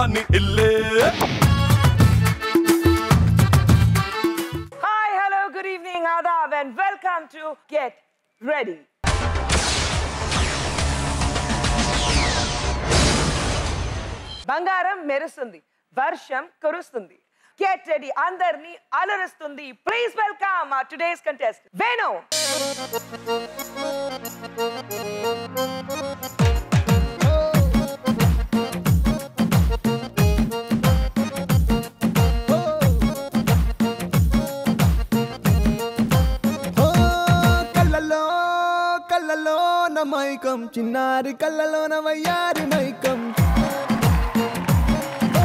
రాజధాని ఇల్లే Hi, hello, good evening, Adab, and welcome to Get Ready. బంగారం మెరుస్తుంది వర్షం కురుస్తుంది గెట్ రెడీ అందరినీ అలరిస్తుంది please welcome today's contest Venu ఓ కళ్ళలో కళ్ళలో నా మైకం చిన్నారి కళ్ళలో నా వయ్యారి మైకం ఓ!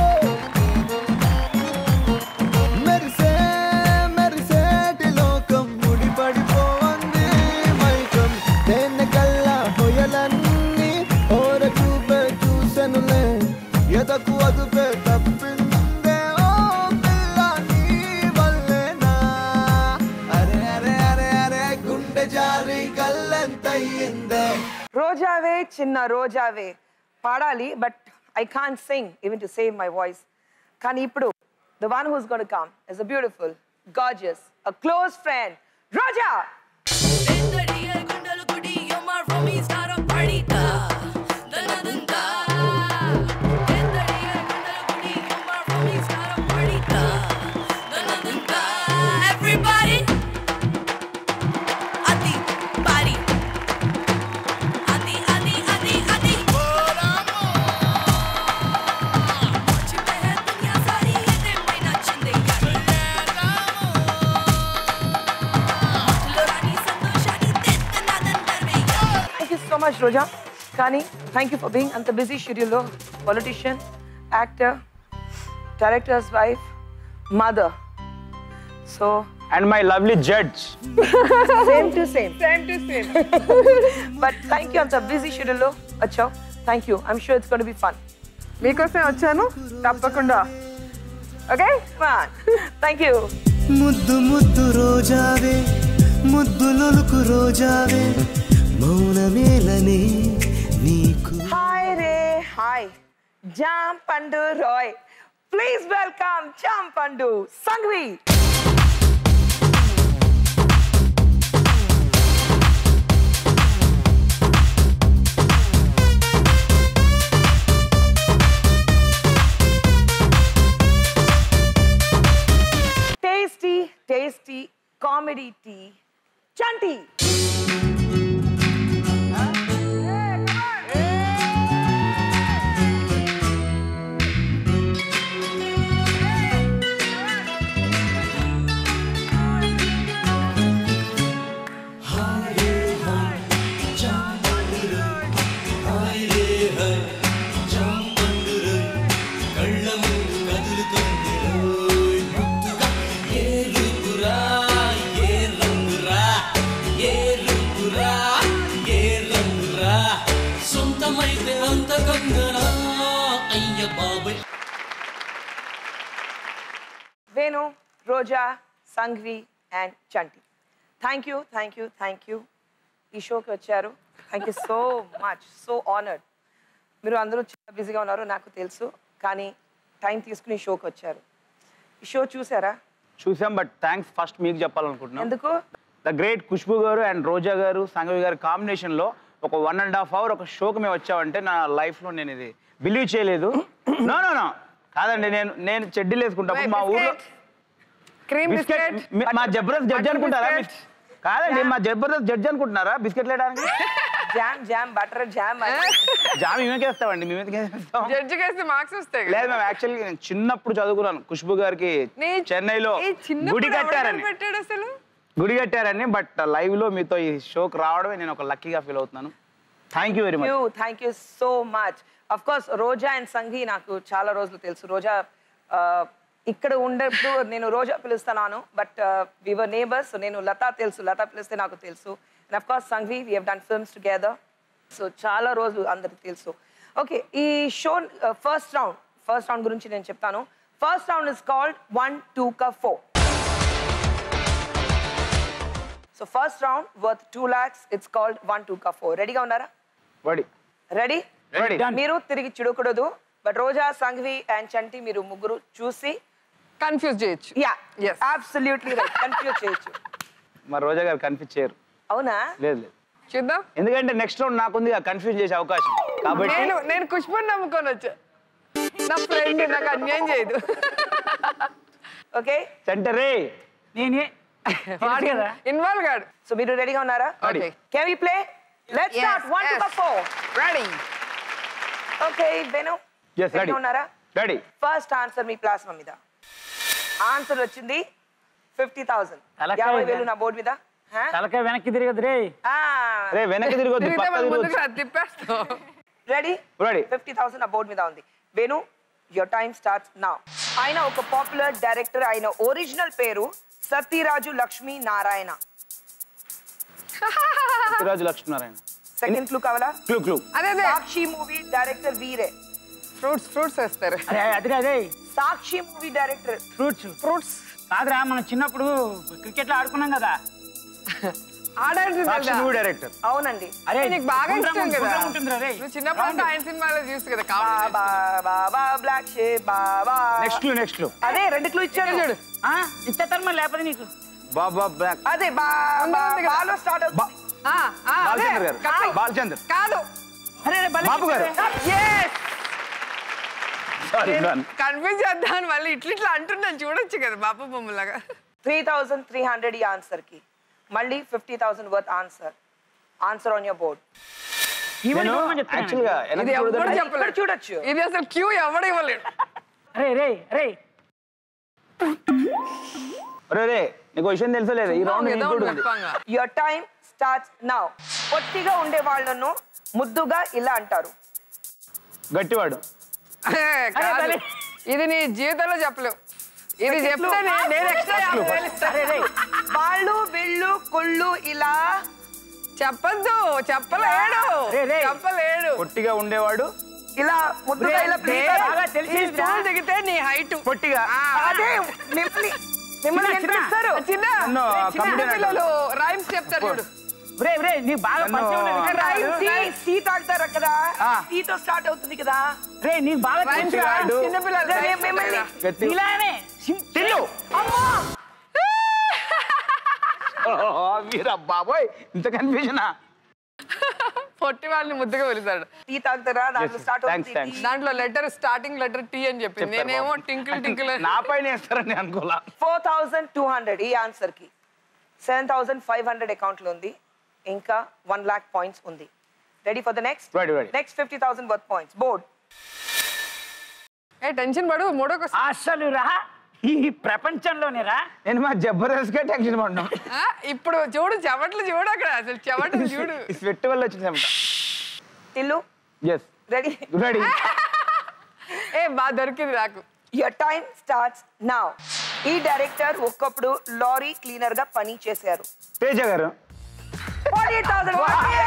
మెరిసే మెరిసేటి లోకం ముడిపడిపోంది మైకం దేన్న కల్లా హొయలన్నీ ఓర చూపే చూసెనులే ఎదకు అదుపే తప్పిందే ఓ పిల్ల నీ వల్లేనా అరే అరే అరే అరే గుండె జారి కళ్ళెంతయ్యిందే రోజావే చిన్న రోజావే పాడాలి but I can sing even to save my voice కానీ ఇప్పుడు the one who's gonna come is a beautiful gorgeous a close friend Roja Everybody, Adi, body, Adi, Adi, Adi, Adi. చిన్న దునియా సారీ ఇదే పైన చిందే లోరాని సంతోషాన్ని తెత్తనాదంతర్వే thank you so much Roja కానీ థ్యాంక్ యూ ఫర్ బీయింగ్ అంత బిజీ షెడ్యూల్లో politician actor directors wife mother so and my lovely judge same to same same to same but thank you అంత బిజీ షెడ్యూల్లో వచ్చావు thank you I'm sure it's gonna be fun మీకోసమే వచ్చాను తప్పకుండా okay thank you ముద్దు ముద్దు రోజావే ముద్దులొలుకు రోజావే మౌనమేలనే నీకు hi రే hi jam పండు రాయ్ ప్లీజ్ వెల్కమ్ జామ్ పండు సంఘవి టేస్టీ టేస్టీ కామెడీ టీ చంటి సొంతమైతే అంత కంగనా అయ్య బాబాయ్ Venu Roja Sanghavi and Chanti thank you thank you thank you ఈ షోకి వచ్చారు thank you so much so honoured మీరు అందరూ చాలా బిజీగా ఉన్నారు నాకు తెలుసు కానీ టైం తీసుకుని ఈ షోకి వచ్చారు ఈ షో చూసారా చూసాం బట్ థ్యాంక్స్ ఫస్ట్ మీకు చెప్పాలనుకుంటున్నాం ఎందుకు ద గ్రేట్ ఖుష్బు గారు అండ్ రోజా గారు సంగవి గారు కాంబినేషన్లో ఒక వన్ అండ్ హాఫ్ అవర్ ఒక షోకి మేము వచ్చామంటే నా లైఫ్లో నేను ఇది బిలీవ్ చేయలేదు నో నో నో కాదండి నేను నేను చెడ్డీలు వేసుకుంటాను మా ఊర్లో క్రీమ్ బిస్కెట్ మీ- మా జబర్దస్త్ జడ్జి అనుకుంటారా మీ- కాదండి మా జబర్దస్త్ జడ్జి అనుకుంటున్నారా బిస్కెట్ లేడానికి jam jam butter jam jam మేమేకి వేస్తామండి మేమేకి వేస్తాం జడ్జి కేస్తే మార్క్స్ వస్తాయి లేదు మేము యాక్చువల్లీ నేను చిన్నప్పుడు చదువుకున్నాను ఖుష్బు గారికి నీ- చెన్నైలో ఈ చిన్నప్పుడు గుడి ఎవడు కట్టారని పెట్టాడు అసలు గుడి కట్టారని బట్ లైవ్ లో మీతో ఈ షోకి రావడమే నేను ఒక లక్కీగా ఫీల్ అవుతున్నాను thank you very much you thank you so much of course Roja and Sanghi నాకు చాలా రోజులు తెలుసు రోజా ఆ, ఇక్కడ ఉండేప్పుడు నేను రోజా పిలుస్తున్నాను బట్ వివర్ నేబర్స్ నేను లతా తెలుసు లతా పిలిస్తే నాకు తెలుసు and of course Sanghi we have done films together so చాలా రోజులు అందరికి తెలుసు ఓకే ఈ show first round first round గురించి నేను చెప్తాను first round is called one two క four so first round worth two lakhs it's called one two క ఫోర్ రెడీగా ఉన్నారా వడి రెడీ Ready. Done. మీరు తిరిగి చూడకూడదు బట్ రోజా సంఘవి అండ్ చంటి మీరు ముగ్గురు చూసి కన్ఫ్యూజ్ చేయొచ్చు yeah Yes. Absolutely right confuse చేయొచ్చు మా రోజా గారు కన్ఫ్యూజ్ చేయరు అవునా లేదు లేదు చూద్దాం ఎందుకంటే నెక్స్ట్ రౌండ్ నాకుంది కన్ఫ్యూజ్ చేసే అవకాశం కాబట్టి నేను నేను కుష్మని నమ్ముకొని వచ్చా నా ఫ్రెండ్ నాకు అన్యాయం చేయదు ఓకే సెంటరే నేనే వాడు కదా ఇన్వాల్వ్ కాడు సో మీరు రెడీగా ఉన్నారా okay can we play let's Yes, start 1 yes. Two 4 ready okay బెను Yes, ready. రెడీ ఉన్నారా రెడీ ఫస్ట్ ఆన్సర్ మీ ప్లాస్మా మీద ఆన్సర్ వచ్చింది ఫిఫ్టీ థౌసండ్ తలకాయ యాభై ఇదా? వేలు నా బోర్డు మీద తలకాయ వెనక్కి తిరగదు రే రే వెనక్కి తిరగొద్దు తిరిగితే పక్క మరి ముందుకు తిరగొద్దు రా, తిప్పేస్తావు రెడీ Ready. ఫిఫ్టీ థౌసండ్ నా బోర్డు మీద ఉంది వేణు యువర్ టైం స్టార్ట్స్ నా ఆయన ఒక పాపులర్ డైరెక్టర్ ఆయన ఒరిజినల్ పేరు సత్యరాజు లక్ష్మీ నారాయణ సత్యరాజు లక్ష్మీనారాయణ సెకండ్ క్లూ కావాలా క్లూ క్లూ అదే అదే సాక్షి మూవీ డైరెక్టర్ వీరే ఫ్రూట్స్ ఫ్రూట్స్ వేస్తారు అరే అదే అదే Sakshi movie director fruits fruits కాదురా మనం చిన్నప్పుడు క్రికెట్ లో ఆడుకున్నాం కదా ఆడాల్సింది సాక్షి తెలుసా? మూవీ డైరెక్టర్ అవునండి అరే నీకు బాగా గుండ్రం ఇష్టం కదా గుండ్రం ఉంటుందిరా రే నువ్వు చిన్నప్పుడు అంతా ఆయన సినిమాలో చూసి కదా కావాలి బాబా baa black sheep baa next clue next clue అదే రెండు క్లూ ఇచ్చాను చూడు ఆ, ఇచ్చేస్తాను మరి లేకపోతే నీకు బాబా బ్లాక్ అదే బా ఉంది, ఉంది కదా. బాలో స్టార్ట్ అవుతుంది ఆ, ఆ, అదే. బాలచంద్ర గారు కాదు. బాలచంద్ర కాదు అరే అరే, భలే బాబు గారు. చెప్పారే. సారీ కన్ఫ్యూజ్ చేద్దామని మళ్ళీ ఇట్లా ఇట్లా అంటున్నాను చూడొచ్చు కదా బాబు బొమ్మలాగా త్రీ థౌసండ్ త్రీ హండ్రెడ్ ఈ ఆన్సర్ కి మళ్ళీ fifty thousand worth answer answer on your board even నేను ఇవ్వమని చెప్తున్నాను. యాక్చువల్ గా ఇది వెనక్కి ఎవరు చూడదండి. చెప్పలేడు చూడొచ్చు ఇది అసలు క్యూ ఎవడు ఇవ్వలేడు అరే రే రే ఒరే రే నీకు విషయం తెలుసా లేదా ఈ రౌండ్ ఏదో నీకు కూడా ఉంది చెప్పంగా. యువర్ టైం స్టార్ట్స్ నౌ పొట్టిగా ఉండే వాళ్ళను ముద్దుగా ఇలా అంటారు గట్టివాడు ఏ, కాదు. భలే. ఇది నీ జీవితంలో చెప్పలేవు ఇది చెప్తే నే- నేను ఎక్స్ట్రా యాభై వేలు ఇస్తా. అరే రే వాళ్ళు వీళ్ళు కుళ్ళు ఇలా చెప్పొద్దు చెప్పలేడు రే, రే. చెప్పలేడు పొట్టిగా ఉండేవాడు ఇలా ముద్దుగా ఇలా రే, పిలుస్తారు. బాగా ఈ తెలిసేదిరా. స్టూల్ దిగితే నీ హైట్ పొట్టిగా అదే మిమ్మల్ని మిమ్మల్ని చిన్న, ఎంత చిన్న. పిలుస్తారు? చిన్న నన్ను చిన్న comedian పిల్లలు రైమ్స్ చెప్తారు చూడు రే రే నీకు బాగా నన్ను- పరిచయం ఉన్నది కదా. రైమ్ టీ టీ తాగుతారు కదా ఆ. టీతో స్టార్ట్ అవుతుంది కదా రే నీకు బాగా రైమ్స్ తెలుసు కదా. పొట్టిగాడు. చిన్న పిల్లలు రే, rhymes మిమ్మల్ని- చెప్తారు గట్టి ఇలానే సిం- తిల్లు వీరా బాబోయ్ ఇంత కన్ఫ్యూజనా కదా. పొట్టి వాళ్ళని ముద్దుగా పిలుస్తాడు టీ తాగుతారా దాంట్లో Yes, స్టార్ట్ thanks, అవుతుంది thanks. టీ. దాంట్లో లెటర్ స్టార్టింగ్ లెటర్ టీ అని చెప్పింది చెప్పారు నేనేమో బాబు. టింకిల్ టింకిల్ నా పైన వేస్తారని అనుకోలా ఫోర్ థౌజండ్ టూ హండ్రెడ్ ఈ ఆన్సర్ కి seven thousand five hundred account లో ఉంది ఇంకా వన్ లాక్ పాయింట్స్ ఉంది ready for the next Ready, ready. Next fifty thousand worth points board ఏ టెన్షన్ పడు మూడో క్వశ్చన్ అసలు రా ఈ ప్రపంచంలోనే రా నేను మా జబర్దస్త్ గా టెన్షన్ పడ్డాం ఇప్పుడు చూడు చెమట్లు చూడు అక్కడ అసలు చెమటలు చూడు ఈ స్వెట్ వల్ల వచ్చింది టిల్లు ఎస్ రెడీ రెడీ ఏ బాగా దొరికింది నాకు యువర్ టైం స్టార్ట్స్ నౌ ఈ డైరెక్టర్ ఒక్కప్పుడు లారీ క్లీనర్ గా పని చేశారు Teja garu forty thousand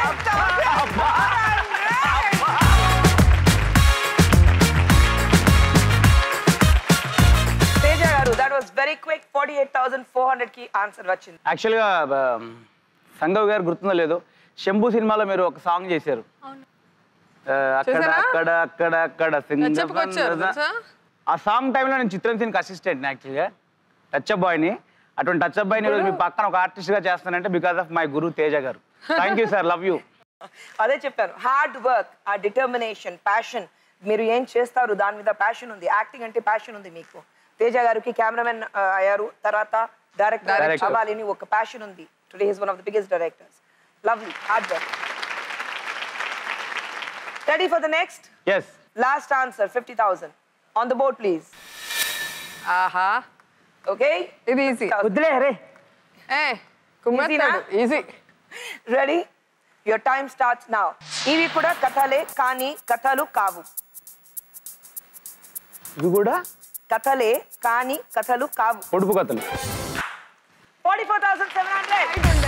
Teja garu that was very quick forty eight thousand four hundred కి ఆన్సర్ వచ్చింది యాక్చువల్గా సంగవ్ గారు గుర్తుందో లేదు శంభు సినిమాలో మీరు ఒక సాంగ్ చేశారు ఆ, అక్కడ చేశారా? అక్కడ అక్కడ అక్కడ సింగ చెప్పుకొచ్చారు బందద. తెలుసా? ఆ సాంగ్ టైంలో నేను చిత్రం సీన్కి అసిస్టెంట్ యాక్చువల్గా టచ్ అప్ బాయ్ని అటువంటి టచ్ అప్ బాయ్ని ఈరోజు మీ పక్కన ఒక ఆర్టిస్ట్ గా చేస్తానంటే because of my guru Teja garu thank you sir love you అదే చెప్పాను హార్డ్ వర్క్ ఆ డిటర్మినేషన్ ప్యాషన్ మీరు ఏం చేస్తారు దాని మీద ప్యాషన్ ఉంది యాక్టింగ్ అంటే ప్యాషన్ ఉంది మీకు తేజ గారికి కెమెరామెన్ అయ్యారు తర్వాత డైరెక్టర్ Director. అవ్వాలని ఒక ప్యాషన్ ఉంది today is one of the biggest directors lovely hard work ready for the next yes last answer fifty thousand on the board please ఆహా ఓకే ఇది ఈజీ వద్దులే రే ఏ కుమ్మేస్తాడు easy ready your time starts now ఇవి కూడా కథలే కానీ కథలు కావు ఇది కూడా కథలే కానీ కథలు కావు పొడుపు కథలు forty four thousand seven hundred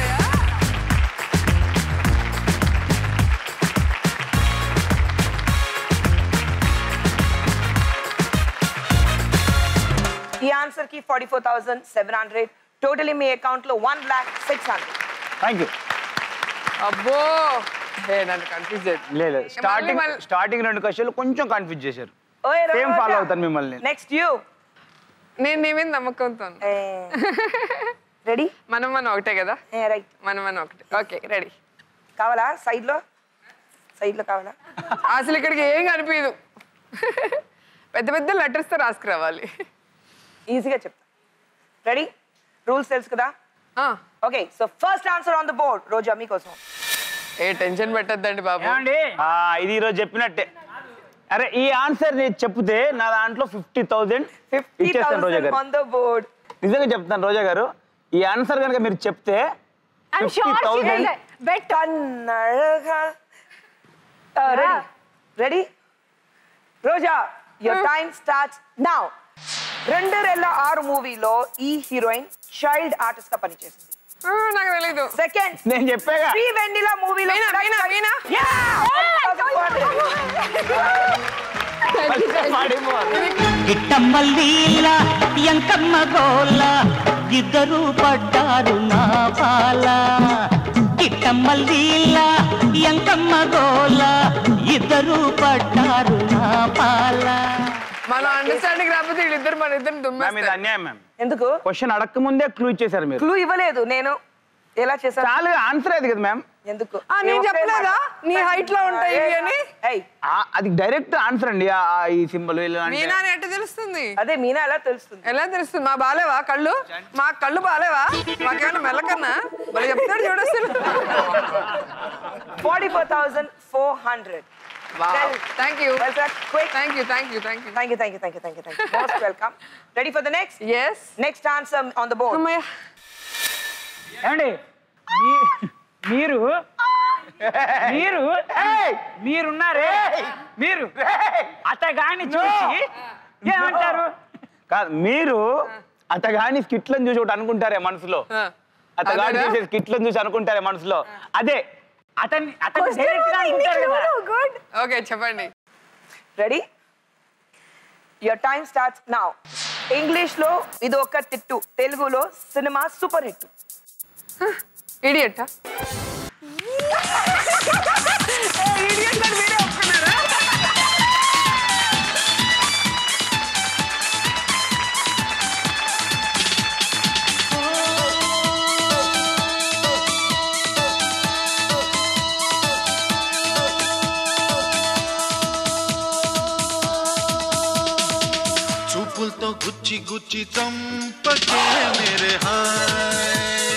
ఈ ఆన్సర్ కి forty four thousand seven hundred totally మీ అకౌంట్ లో one lakh six hundred thank you అబ్బో ఏ నన్ను కన్ఫ్యూజ్ చేయండి లేదు స్టార్టింగ్ మళ్ళీ- స్టార్టింగ్ రెండు క్వశ్చన్లు కొంచెం కన్ఫ్యూజ్ చేశారు సేమ్ ఫాలో అవుతాను మిమ్మల్ని నెక్స్ట్ యూ నేను నీ మీద నమ్మకంతో ఉన్నా. రెడీ మనం మనం ఒకటే కదా రైట్ మనం మనం ఒకటే ఓకే రెడీ కావాలా సైడ్ లో సైడ్ లో కావాలా అసలు ఇక్కడికి ఏం కనిపించదు పెద్ద పెద్ద లెటర్స్ తో రాసుకురావాలి ఈజీగా చెప్తా రెడీ రూల్స్ తెలుసు కదా ఆ, okay so first answer on the board Roja మీకోసం ఏ టెన్షన్ పెట్టద్దండి బాబు ఏమండి ఆ, ఇది ఈరోజు చెప్పినట్టే అరే ఈ ఆన్సర్ నేను చెప్తే నా దాంట్లో ఫిఫ్టీ థౌజండ్ ఫిఫ్టీ ఇచ్చేస్తాను రోజా గారు ఆన్ ద బోర్డ్ నిజంగా చెప్తాను రోజా గారు ఈ ఆన్సర్ కనుక మీరు చెప్తే ఫిఫ్టీ థౌజండ్ కన్నడగా ready ready Roja your time starts now రెండు రెల్ల ఆరు మూవీలో ఈ హీరోయిన్ చైల్డ్ ఆర్టిస్ట్ గా పనిచేసింది ఆ, నాకు తెలీదు సెకండ్ నేను చెప్పాగా శ్రీ వెన్నెల మూవీలో వీణా, వీణా, వీణా. గిట్టమ్మల్లీల ఎంకమ్మ గోల ఇద్దరు పడ్డారు నా పాల గిట్టమ్మల్లీల ఎంకమ్మ గోల ఇద్దరు పడ్డారు నా పాల మన అండర్స్టాండింగ్ రాకపోతే వీళ్ళిద్దరు మన ఇద్దరు మ్యామ్ ఇది దుమ్మేస్తారు అన్యాయం మ్యామ్ ఎందుకు క్వశ్చన్ అడక్క ముందే క్లూ ఇచ్చేసారు మీరు క్లూ ఇవ్వలేదు నేను ఎలా చేశాను చాలా ఆన్సర్ అది కదా మ్యామ్ ఎందుకు ఆ, నేను ఒకే చెప్పలేదా? మాట. నీ height లో ఉంటాయి ఇవి అని? ఏయ్, అది డైరెక్ట్ ఆన్సర్ అండి ఆ- ఆ ఈ సింబల్ ఇలా అంటే. మీనా అని ఎట్ట తెలుస్తుంది అదే మీనా ఎలా తెలుస్తుంది ఎలా తెలుస్తుంది మా బాలేవా కళ్ళు మా కళ్ళు బాలేవా మాకేమైనా మెల్లకన్నా మరి చెప్తాడు చూడొచ్చు forty four thousand four hundred thank you Well, sir, quick. Thank you thank you thank you Thank you, thank you, thank you, thank you, thank you. Most welcome. Ready for the next? Yes Next answer on the board. అమ్మయ్య ఏమండి మీ- మీరు మీరు మీరున్నారే మీరు అతగాని చూసి ఏమంటారు కాదు మీరు అతగాని స్కిట్లను చూసి ఒకటి అనుకుంటారే మనసులో ఆ. అతగాని అదేనా? చూసే స్కిట్లను చూసి అనుకుంటారే మనసులో అదే అతన్ని అతన్ని డైరెక్ట్ గా అనుకుంటారు కదా ఓకే చెప్పండి Ready? Your time starts now. English లో ఇది ఒక తిట్టు తెలుగులో cinema super hit idiot idiot అని మీరే ఒప్పుకున్నారా చూపులతో గుచ్చి గుచ్చి చంపకే మేరే హాయ్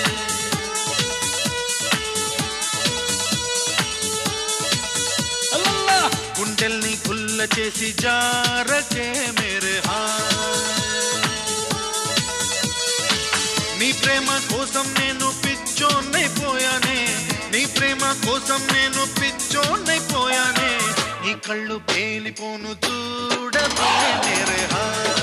అల్లల్లా! గుండెల్ని గుల్ల చేసి జారకే మేరే హాయ్ నీ ప్రేమ కోసం నేను పిచ్చోన్నైపోయానే నీ ప్రేమ కోసం నేను పిచ్చోన్నైపోయానే నీ కళ్ళు పేలిపోను చూడబే మేరే హాయ్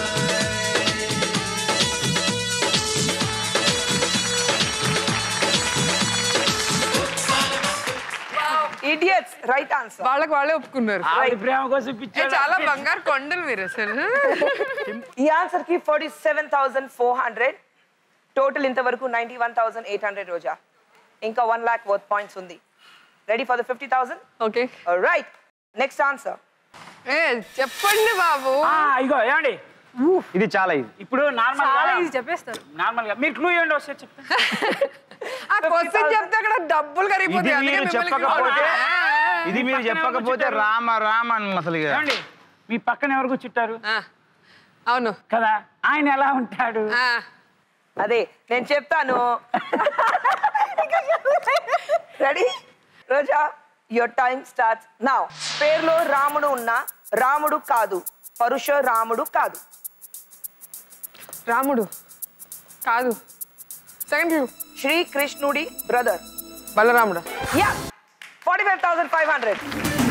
ఇడియట్స్ రైట్ ఆన్సర్ వాళ్ళకి వాళ్ళే ఒప్పుకున్నారు ఆవిడ ప్రేమ కోసం ఏ, పిచ్చాడు చాలా బంగారు కొండలు మీరు అసలు ఈ ఆన్సర్ కి forty seven thousand four hundred total ఇంతవరకు ninety one thousand eight hundred Roja ఇంకా వన్ ల్యాక్ వర్త్ పాయింట్స్ ఉంది ready for the fifty thousand okay right next answer ఏ చెప్పండి బాబు ఆ, ఇగో ఏమండి ఇది చాలా ఇది ఇప్పుడు నార్మల్ చాలా ఇది చెప్పేస్తారు నార్మల్ గా మీరు క్లూ ఇవ్వండి ఒకసారి చెప్తాను ఆ క్వశ్చన్ చెప్తే అక్కడ డబ్బులు ఇది కరిగిపోతాయి అందుకే మీరు మిమ్మల్ని చెప్పకపోతే ఆ, ఇది మీరు పక్కనే చెప్పకపోతే కూర్చుంటారు. రామ రామ అని అసలు ఇక. ఏమండి మీ పక్కన ఎవరు కూర్చుంటారు ఆ, అవును కదా ఆయన ఎలా ఉంటాడు ఆ, అదే నేను చెప్తాను ready Roja your time starts now పేరులో రాముడు ఉన్న రాముడు కాదు పరుశురాముడు కాదు రాముడు కాదు సెకండ్ క్లూ శ్రీకృష్ణుడి బ్రదర్ బలరాముడు yeah forty five thousand five hundred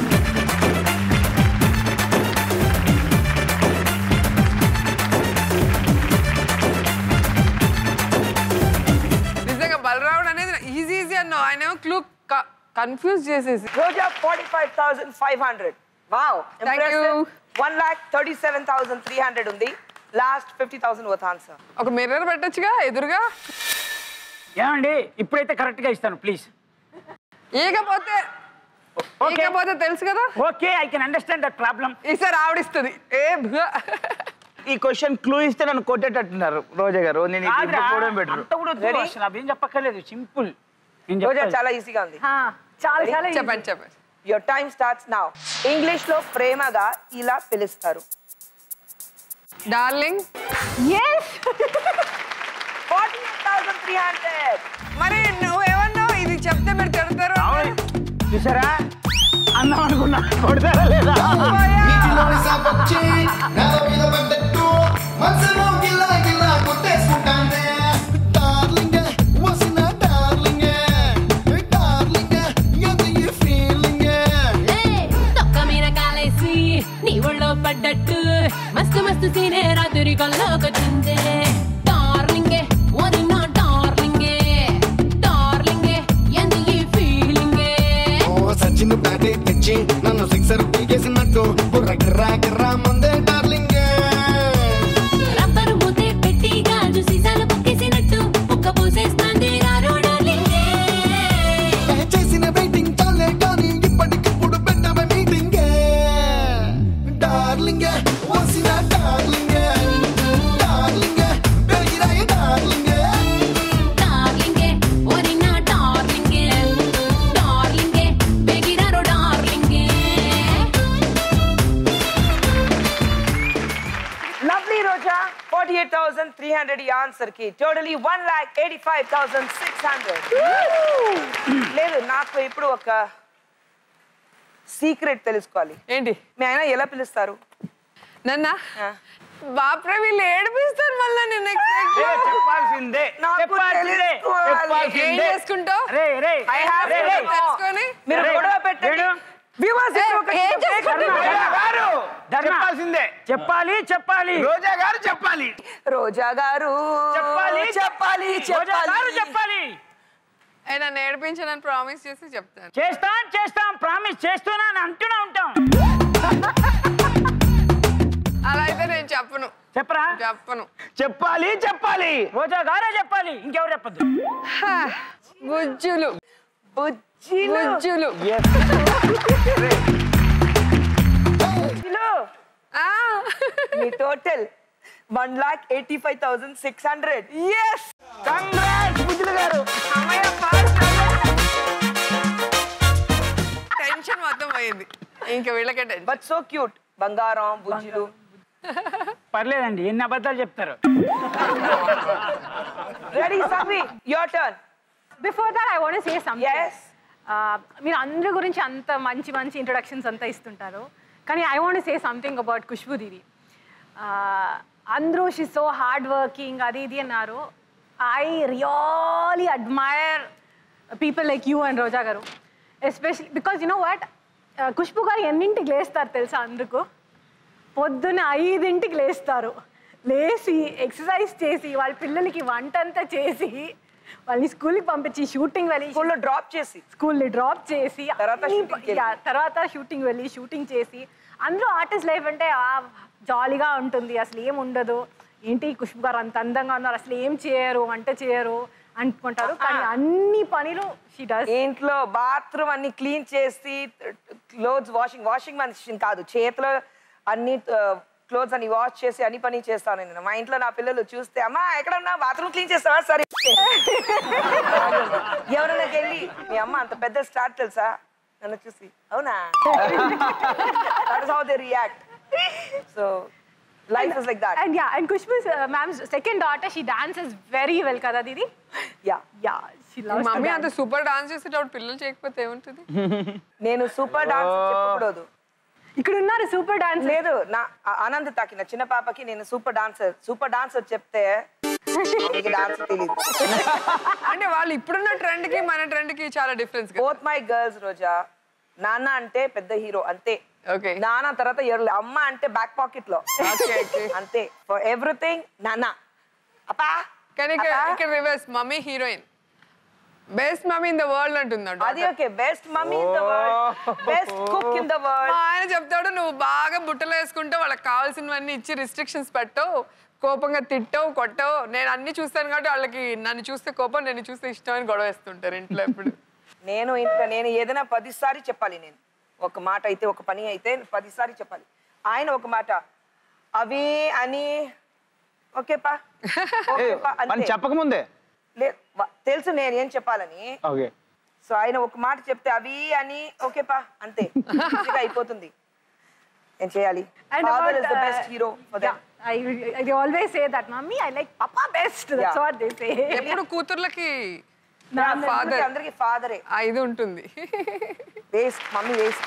నిజంగా బలరాముడు అనేది ఈజీ ఈజీ అన్నావు ఆయన ఏమో క్లూ కన్ఫ్యూజ్ చేసేసి Roja forty five thousand five hundred wow Thank you. One lakh thirty seven thousand three hundred ఉంది last fifty thousand worth answer ఒక మిర్రర్ పెట్టొచ్చుగా ఎదురుగా ఏమండి ఇప్పుడైతే కరెక్ట్ గా ఇస్తాను ప్లీజ్ ఇకపోతే ఓకే ఇకపోతే తెలుసు కదా okay I can understand that problem ఈసారి ఆవిడిస్తుంది ఏ భువ. ఈ క్వశ్చన్ క్లూ ఇస్తే నన్ను కొట్టేటట్టున్నారు రోజా గారు నేను ఇప్పుడు కూడా బెటర్ అంత కూడా వద్దు. Ready? అసలు అవేం చెప్పక్కర్లేదు సింపుల్ నేను రోజా చెప్తాను. చాలా ఈజీగా ఉంది ఆ, చాలా చాలా easy. చెప్పండి చెప్పండి your time starts now English లో ప్రేమగా ఇలా పిలుస్తారు darling Yes! Forty thousand three hundred మరి నువ్వేమన్నావు ఇది చెప్తే మీరు తిడతారు అవును. చూసారా అన్నం అనుకున్నా కొడతారా లేదా నీటిలోని సాపొచ్చి నేల మీద పడ్డట్టు మనసులో గిల్లా గిల్లా కొట్టేసుకుంటానే డార్లింగ్ వసిన డార్లింగ్ డార్లింగ్ ఎంత ఈ ఫీలింగ్ తొక్క మీద కాలేసి నీ ఒళ్ళో పడ్డట్టు మస్తు మస్తు సీనే రాత్రి కల్లోకొచ్చిందే డార్లింగే ఓరి నా డార్లింగే డార్లింగే ఎందు ఈ ఫీలింగే ఓ సచిన్ బ్యాటే తెచ్చి నన్ను సిక్సర్ పీకేసినట్టు బుర్ర గిర్రా గిర్రా మందే డార్లింగ్ రబ్బరు మూతే పెట్టి గాజు సీసాలు పక్కేసినట్టు ముక్క పోసేస్తాంది రారో డార్లింగే చేసిన వెయిటింగ్ చాలే కానీ ఇప్పటికిప్పుడు పెట్టవ మీటింగ్ డార్లింగ్ వసిన డార్లింగ్ డార్లింగ్ బెగిరాయి డార్లింగ్ డార్లింగే ఓరి నా డార్లింగే డార్లింగే బెగిరారో డార్లింగే lovely Roja forty eight thousand three hundred ఈ ఆన్సర్ కి totally one lakh eighty five thousand six hundred లేదు నాకు ఇప్పుడు ఒక సీక్రెట్ తెలుసుకోవాలి ఏంటి మీ ఆయన ఎలా పిలుస్తారు నన్న ఆ. బాప్రే వీళ్ళు ఏడిపిస్తారు మళ్ళీ నిన్న ఏ, చెప్పాల్సిందే నాకు చెప్పాల్సిందే తెలుసుకోవాలి. ఏం చెప్పాల్సిందే చేసుకుంటావు రే రే I have ray, to ray. know. తెలుసుకొని మీరు రే, గొడవ పెట్టండి వేణు. Viewers, ఏ, ఇప్పుడు ఒక ఏం చిన్న break చేసుకుంటున్నావు? ఉంది. రోజా గారు ధర్మ. చెప్పాల్సిందే చెప్పాలి చెప్పాలి రోజా గారు చెప్పాలి రోజా గారు చెప్పాలి, చెప్పాలి రోజా గారు చెప్పాలి చెప్పాలి ఏ, నన్ను ఏడిపించాలని ప్రామిస్ చేసి చెప్తాను చేస్తాం చేస్తాం ప్రామిస్ చేస్తూనే అని అంటూనే ఉంటాం అలా అయితే నేను చెప్పను చెప్పరా చెప్పను చెప్పాలి చెప్పాలి రోజా గారే చెప్పాలి ఇంకెవరు చెప్పద్దు హా, బుజ్జులు బుజ్జిలు బుజ్జులు బుజ్జిలు. ఆ, మీ total one lakh eighty five thousand six hundred yes. Congrats బుద్ధులు గారు టెన్షన్ మొత్తం పోయింది ఇంకా వీళ్ళకే టెన్షన్ బట్ సో క్యూట్ బంగారం బుజ్జిలు పర్లేదండి ఎన్ని అబద్ధాలు చెప్తారు ready Savi your turn before that I want say something Yes. మీరు అందరి గురించి అంత మంచి మంచి ఇంట్రొడక్షన్స్ అంతా ఇస్తుంటారు కానీ I want say something about Khushbu didi అందరూ షీ సో హార్డ్ వర్కింగ్ అది ఇది అన్నారు I really admire people like you and Roja garu especially because you know what Khushbu garu ఎన్నింటికి లేస్తారు తెలుసా అందుకు పొద్దున ఐదింటికి లేస్తారు లేచి ఎక్సర్సైజ్ చేసి వాళ్ళ పిల్లలకి వంట అంతా చేసి వాళ్ళని స్కూల్కి పంపించి షూటింగ్ వెళ్ళి స్కూల్లో డ్రాప్ చేసి స్కూల్ని డ్రాప్ చేసి తర్వాత అన్ని shooting కి వెళ్ళి. యా, తర్వాత షూటింగ్ వెళ్ళి షూటింగ్ చేసి అందులో ఆర్టిస్ట్ లైఫ్ అంటే జాలీగా ఉంటుంది అసలు ఏం ఉండదు ఏంటి ఖుష్బు గారు అంత అందంగా ఉన్నారు అసలు ఏం చేయరు వంట చేయరు అనుకుంటారు కానీ అన్ని పనులు షీ డస్ ఇంట్లో బాత్రూమ్ అన్ని క్లీన్ చేసి క్లోత్స్ వాషింగ్ వాషింగ్ మెషిన్ కాదు చేతిలో అన్ని క్లోత్స్ అన్ని వాష్ చేసి అన్ని పని చేస్తాను నేను మా ఇంట్లో నా పిల్లలు చూస్తే అమ్మా ఎక్కడన్నా బాత్రూమ్ క్లీన్ చేస్తావా సరే ఎవరైనా వెళ్ళి మీ అమ్మ అంత పెద్ద స్టార్ట్ తెలుసా నన్ను చూసి అవునా that is how they react so life is like that and yeah and Khushbu ma'ams second daughter she dances very well కదా didi yeah yeah she loves mummy అంత సూపర్ డాన్స్ చేసేటప్పుడు పిల్లలు చేయకపోతే ఏముంటుంది నేను సూపర్ డాన్స్ చెప్పకూడదు ఇక్కడ ఉన్నారు సూపర్ డాన్స్ లేదు నా ఆ- ఆనంద్ తాకిన చిన్న పాపకి నేను సూపర్ డాన్సర్ సూపర్ డాన్సర్ చెప్తే ఆమెకి డాన్స్ తెలియదు అంటే వాళ్ళు ఇప్పుడున్న ట్రెండ్ కి మన ట్రెండ్ కి చాలా difference both my girls Roja నాన్న అంటే పెద్ద హీరో అంతే ఓకే నాన్న తర్వాత ఎర్లీ అమ్మ అంటే బ్యాక్ పాకెట్ లో Okay, okay. అంతే ఫర్ ఎవ్రీథింగ్ నాన్న అప్పా కానీ ఇక్కడ అప్పా. ఇక్కడ reverse mummy heroine best mummy in the world అంటున్నాడు అది okay best mummy in the world best cook in the మా వరల్డ్ ఆయన చెప్తాడు నువ్వు బాగా బుట్టలు వేసుకుంటే వాళ్ళకి కావాల్సినవన్నీ ఇచ్చి రిస్ట్రిక్షన్స్ పెట్టవు కోపంగా తిట్టవు కొట్టవు నేను అన్ని చూస్తాను కాబట్టి వాళ్ళకి నన్ను చూస్తే కోపం నేను చూస్తే ఇష్టం అని గొడవ వేస్తుంటారు ఇంట్లో ఎప్పుడు నేను ఇంత నేను ఏదైనా పదిసారి చెప్పాలి నేను ఒక మాట అయితే ఒక పని అయితే పదిసారి చెప్పాలి ఆయన ఒక మాట అవి అని ఓకే పా ఓకే పా మనం అంతే చెప్పకముందే లే- వ- తెలుసు నేను ఏం చెప్పాలని ఓకే సో ఆయన ఒక మాట చెప్తే అవి అని ఓకే పా అంతే ఈజీగా అయిపోతుంది ఏం చేయాలి And father about, is the uh, best hero for them I, I they always say that, mommy, I like papa best. That's Yeah. what they say. ఎప్పుడు కూతుర్లకి నాన్న ఫాదర్ అందరికి ఫాదరే ఆ ఇది ఉంటుంది waste mummy waste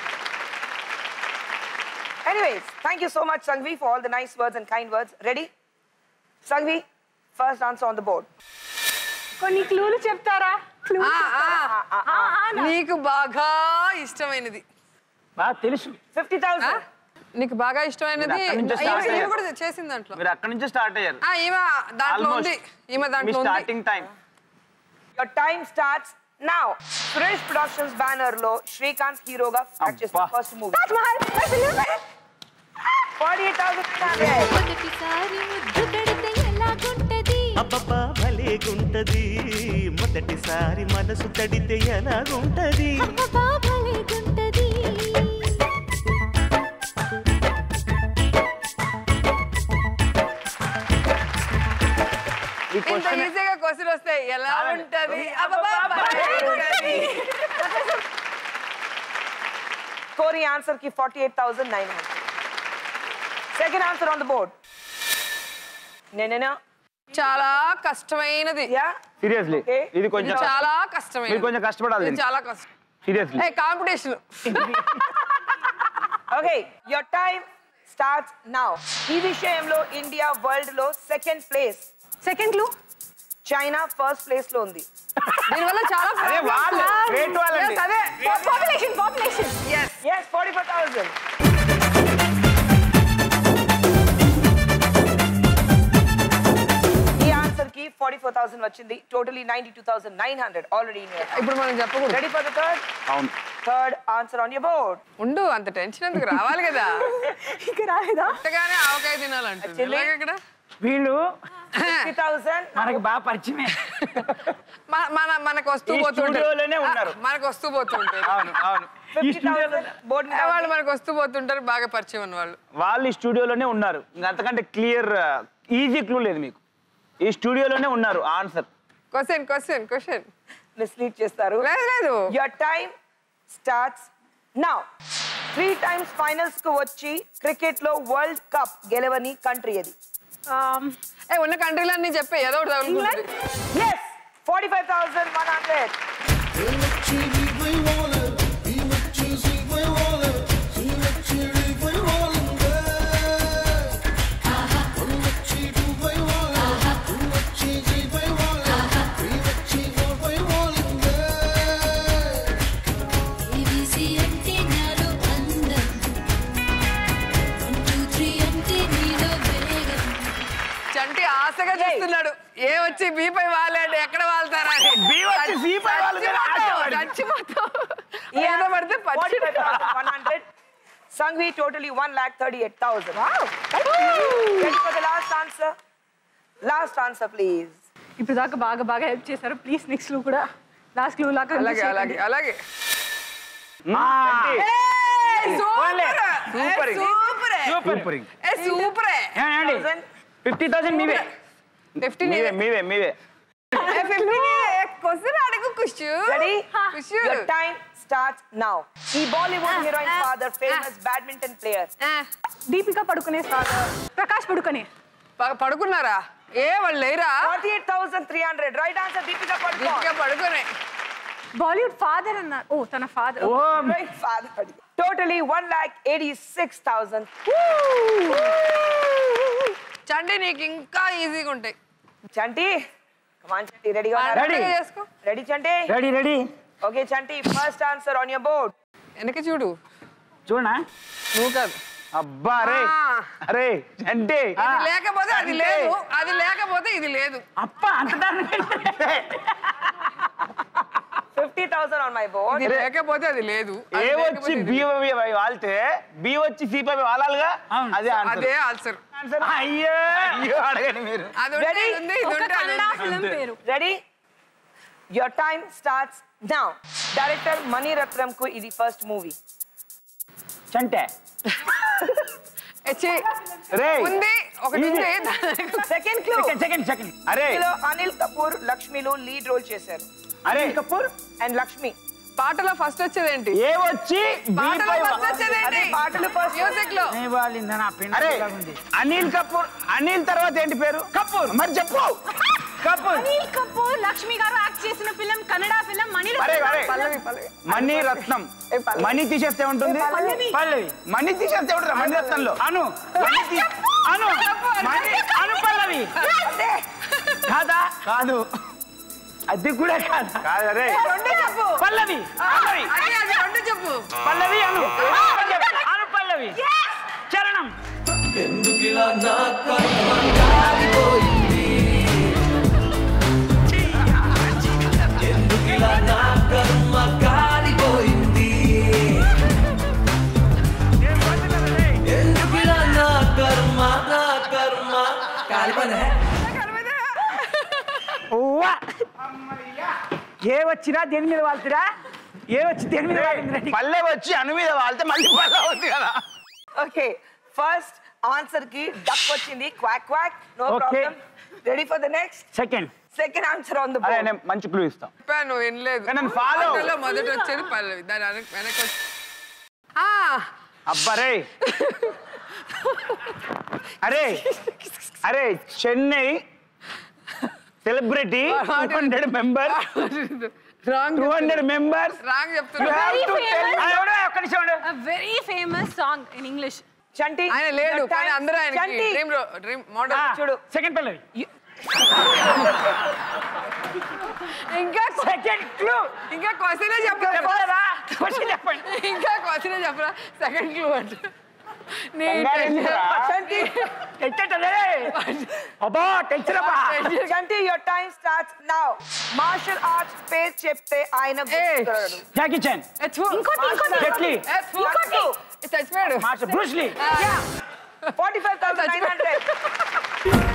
anyways thank you so much Sanghavi for all the nice words and kind words ready Sanghavi first answer on the board కొన్ని క్లూలు చెప్తారా Clues ఆ, ఆ. చెప్తారా? ఆ, ఆ, నా- నీకు బాగా ఇష్టమైనది బాగా తెలుసు ఫిఫ్టీ ఆ? థౌసండ్ నీకు బాగా ఇష్టమైనది మీరు అక్కడి నుంచే start ఈమె- ఈమె అయ్యారు. కూడా చేసింది దాంట్లో మీరు అక్కడి నుంచే స్టార్ట్ అయ్యారు ఆ, ఈమె దాంట్లో ఉంది ఈమె మీ దాంట్లో ఉంది starting time your time starts now Suresh productions banner లో శ్రీకాంత్ హీరోగా యాక్ట్ చేసిన అబ్బా. First movie Taj Mahal, my film. Forty eight thousand మొదటిసారి ముద్దు పెడితే ఎలాగుంటది అబ్బబ్బా భలేగుంటది మొదటిసారి మనసు తడితే ఎలాగుంటది అబ్బా భలేగుంటది ఈ ఇంత క్వశ్చన్ ఈజీగా క్వశ్చన్ వస్తాయి ఎలా కాదండి. ఉంటది అబ్బబ్బా, భలే ఉంటది. కోరి ఆన్సర్ కి forty eight thousand nine hundred second answer on the board నేనేనా చాలా కష్టమైనది యా సీరియస్లీ Okay. ఇది ఇది కొంచెం చాలా కష్టమైనది మీరు కొంచెం కష్టపడాలి ఇది చాలా కష్టం సీరియస్లీ ఏ competition okay your time starts now ఈ విషయంలో ఇండియా వరల్డ్ లో second place Second clue. China first place లో ఉంది దీనివల్ల చాలా అదే problems. వాళ్ళు గ్రేట్ వాళ్ళండి Yes, అదే Po- Population, population. Yes. Yes forty four thousand ఈ ఆన్సర్ కి ఫార్టీ ఫోర్ థౌసండ్ వచ్చింది totally ninety two thousand nine hundred already ఇప్పుడు మనం చెప్పకూడదు రెడీ ఫర్ ద థర్డ్ అవును third answer on your board ఉండు అంత టెన్షన్ ఎందుకు రావాలి కదా ఇంకా రాలేదా అంతగానే ఆవకాయ తినాలంటుంది Actually- ఎలాగ ఇక్కడ వీళ్ళు ఫిఫ్టీ థౌసండ్ మనకి బాగా పరిచయమే మన- మన మనకు వస్తూ ఈ పోతుంటారు స్టూడియోలోనే ఉన్నారు. ఆ, మనకు వస్తూ పోతుంటారు అవును అవును ఫిఫ్టీ థౌసండ్ బోర్డ్ ఏ, వాళ్ళు మనకు వస్తూ పోతుంటారు బాగా పరిచయం ఉన్న వాళ్ళు వాళ్ళు ఈ స్టూడియోలోనే ఉన్నారు ఇంకా అంతకంటే క్లియర్ ఈజీ క్లూ లేదు మీకు ఈ స్టూడియోలోనే ఉన్నారు answer question question question mislead చేస్తారు లేదు లేదు your time starts now three times finals కు వచ్చి క్రికెట్ లో వరల్డ్ కప్ గెలవని కంట్రీ అది Um, ఏ ఉన్న కంట్రీలన్నీ చెప్పే ఏదో ఒకటి తగులుకుంటుంది yes forty five thousand one hundred A B C అంటే నాలో అందం వన్ టూ త్రీ అంటే నీలో వేగం చంటి ఆశగా చూస్తున్నాడు ఏ వచ్చి బీ పై వాలంటే ఎక్కడ వాళ్తారా బి వచ్చి C పై వాలుతారా? ఆశపడి. చచ్చిపోతావు ఏదో పడితే పచ్చి one hundred Sanghavi totally one lakh thirty eight thousand ready for the last answer last answer please ఇప్పుడు దాకా బాగా బాగా హెల్ప్ చేశారు ప్లీజ్ నెక్స్ట్ క్లూ కూడా లాస్ట్ క్లూ లాగా అలాగే అలాగే అలాగే సూపర్ సూపర్ సూపర్ సూపర్ ఏమండి ఫిఫ్టీ థౌసండ్ మీవే ఫిఫ్టీన్ మీవే మీవే మీవే క్వశ్చన్ అడుగు Kushu ready Kushu your time starts now ఈ Bollywood heroine father famous badminton player Deepika Padukone father, Prakash పడుకునే పడుకున్నారా ఏ వాళ్ళు లేరా forty eight thousand three hundred right answer Deepika Padukone Deepika Padukone Bollywood father అన్నారు ఓ తన ఫాదర్ ఓ father totally one lakh eighty six thousand Chanti నీకు ఇంకా ఈజీగా ఉంటాయి చంటి కమాన్ చంటి రెడీగా Ready. పండగ చేసుకో ready Chanti ready ready okay Chanti first answer on your board వెనక చూడు చూడనా నువ్వు కాదు అబ్బా అరే ఆ. అరే అంటే ఇది లేకపోతే అది లేదు అది లేకపోతే ఇది లేదు అప్ప అంత దారుణంగా fifty thousand on my board ఇది లేకపోతే అది లేదు అది ఏ లేకపోతే వచ్చి ఇది బి లేదు. వాళ్తే బి వచ్చి సి పై వాలాలిగా అవును. అదే అదే ఆన్సర్ ఆన్సర్ అయ్యో అయ్యో అడగండి మీరు అది ఉంటే Ready? ఇది ఉంది ఇది ఒక ఉంటే అది కన్నడ ఉంది. ఫిల్మ్ పేరు ready your time starts now director Mani Ratnam కు ఇది ఫస్ట్ మూవీ చంటే ఎచ్చి. రే ఉంది ఒకటి ఉంది second clue second second second అరే ఇందులో అనిల్ కపూర్ లక్ష్మిలు లీడ్ రోల్ చేశారు అరే కపూర్ అండ్ లక్ష్మి పాటలో ఫస్ట్ వచ్చేది ఏంటి ఏ వచ్చి పాటలో B5 ఫస్ట్ వచ్చేది అదే ఏంటి పాటలు ఫస్ట్ మ్యూజిక్ లో నే వాళ్ళిందా నా పిండ అరే ఉంది అనిల్ కపూర్ అనిల్ తర్వాత ఏంటి పేరు కపూర్ మరి చెప్పు కపూర్ అనిల్ కపూర్ లక్ష్మి గారు యాక్ట్ చేసిన ఫిలిం కన్నడ ఫిలిం మణి అరే అరే పల్లవి పల్లవి మణి రత్నం ఏ పల్లవి. మణి తీసేస్తే ఉంటుంది పల్లవి మణి తీసేస్తే ఉంటుంది మణి రత్నంలో అను మణి తీ- అను మణి అను పల్లవి కాదా కాదు అది కూడా కాదా కాదు అరే రెండు చెప్పు పల్లవి పల్లవి అది అది రెండు చెప్పు పల్లవి అను అను పల్లవి చరణం ఎందుకిలా నా కర్మ కాలిపోయింది ఎందుకిలా నా కర్మ కాలిపోయింది ఎందుకిలా నా కర్మ నా కర్మ కాలిపోయినా ఓవా ఏ వచ్చినా దేని మీద వాళ్తురా ఏ వచ్చి దేని మీద వాలిందిరా నీకు? పల్లె వచ్చి అను మీద వాళ్తే మళ్ళీ పల్లె అవుతుంది కదా ఓకే ఫస్ట్ ఆన్సర్ కి డక్ వచ్చింది quack quack no Okay. Problem ready for the next second second answer on the అరే బోర్డ్ నేను మంచి క్లూ ఇస్తాం చెప్పాను వినలేదు కానీ నేను follow. పాటలో మొదట వచ్చేది పల్లవి దాని వెనక వెనక వచ్చి ఆ, అబ్బరే అరే అరే Chennai celebrity two hundred members wrong two hundred members wrong చెప్తున్నా ఒక్క నిమిషం ఉండు. Very famous song in English Chanti ఆయన లేడు your కానీ time- అందరూ ఆయన చంటి డ్రీమ్ డ్రీమ్ మోడల్ ఆ, చూడు. సెకండ్ పల్లవి ఇంకా సెకండ్ క్లూ ఇంకా క్వశ్చనే చెప్పరా చెప్పలేదా క్వశ్చన్ చెప్పండి ఇంకా క్వశ్చనే చెప్పరా సెకండ్ క్లూ అంటే నీ చంటి ఎట్టలే అబ్బా టెన్షన్ అబ్బా Chanti your time starts now martial arts పేరు చెప్తే ఆయన గుర్తుపడగలడు. జాకీ చాన్ ఇంకోటి ఇంకోటి జెట్లీ ఇంకోటి చచ్చిపోయాడు మాస్టర్ బ్రూస్లీ ఆ, 45,900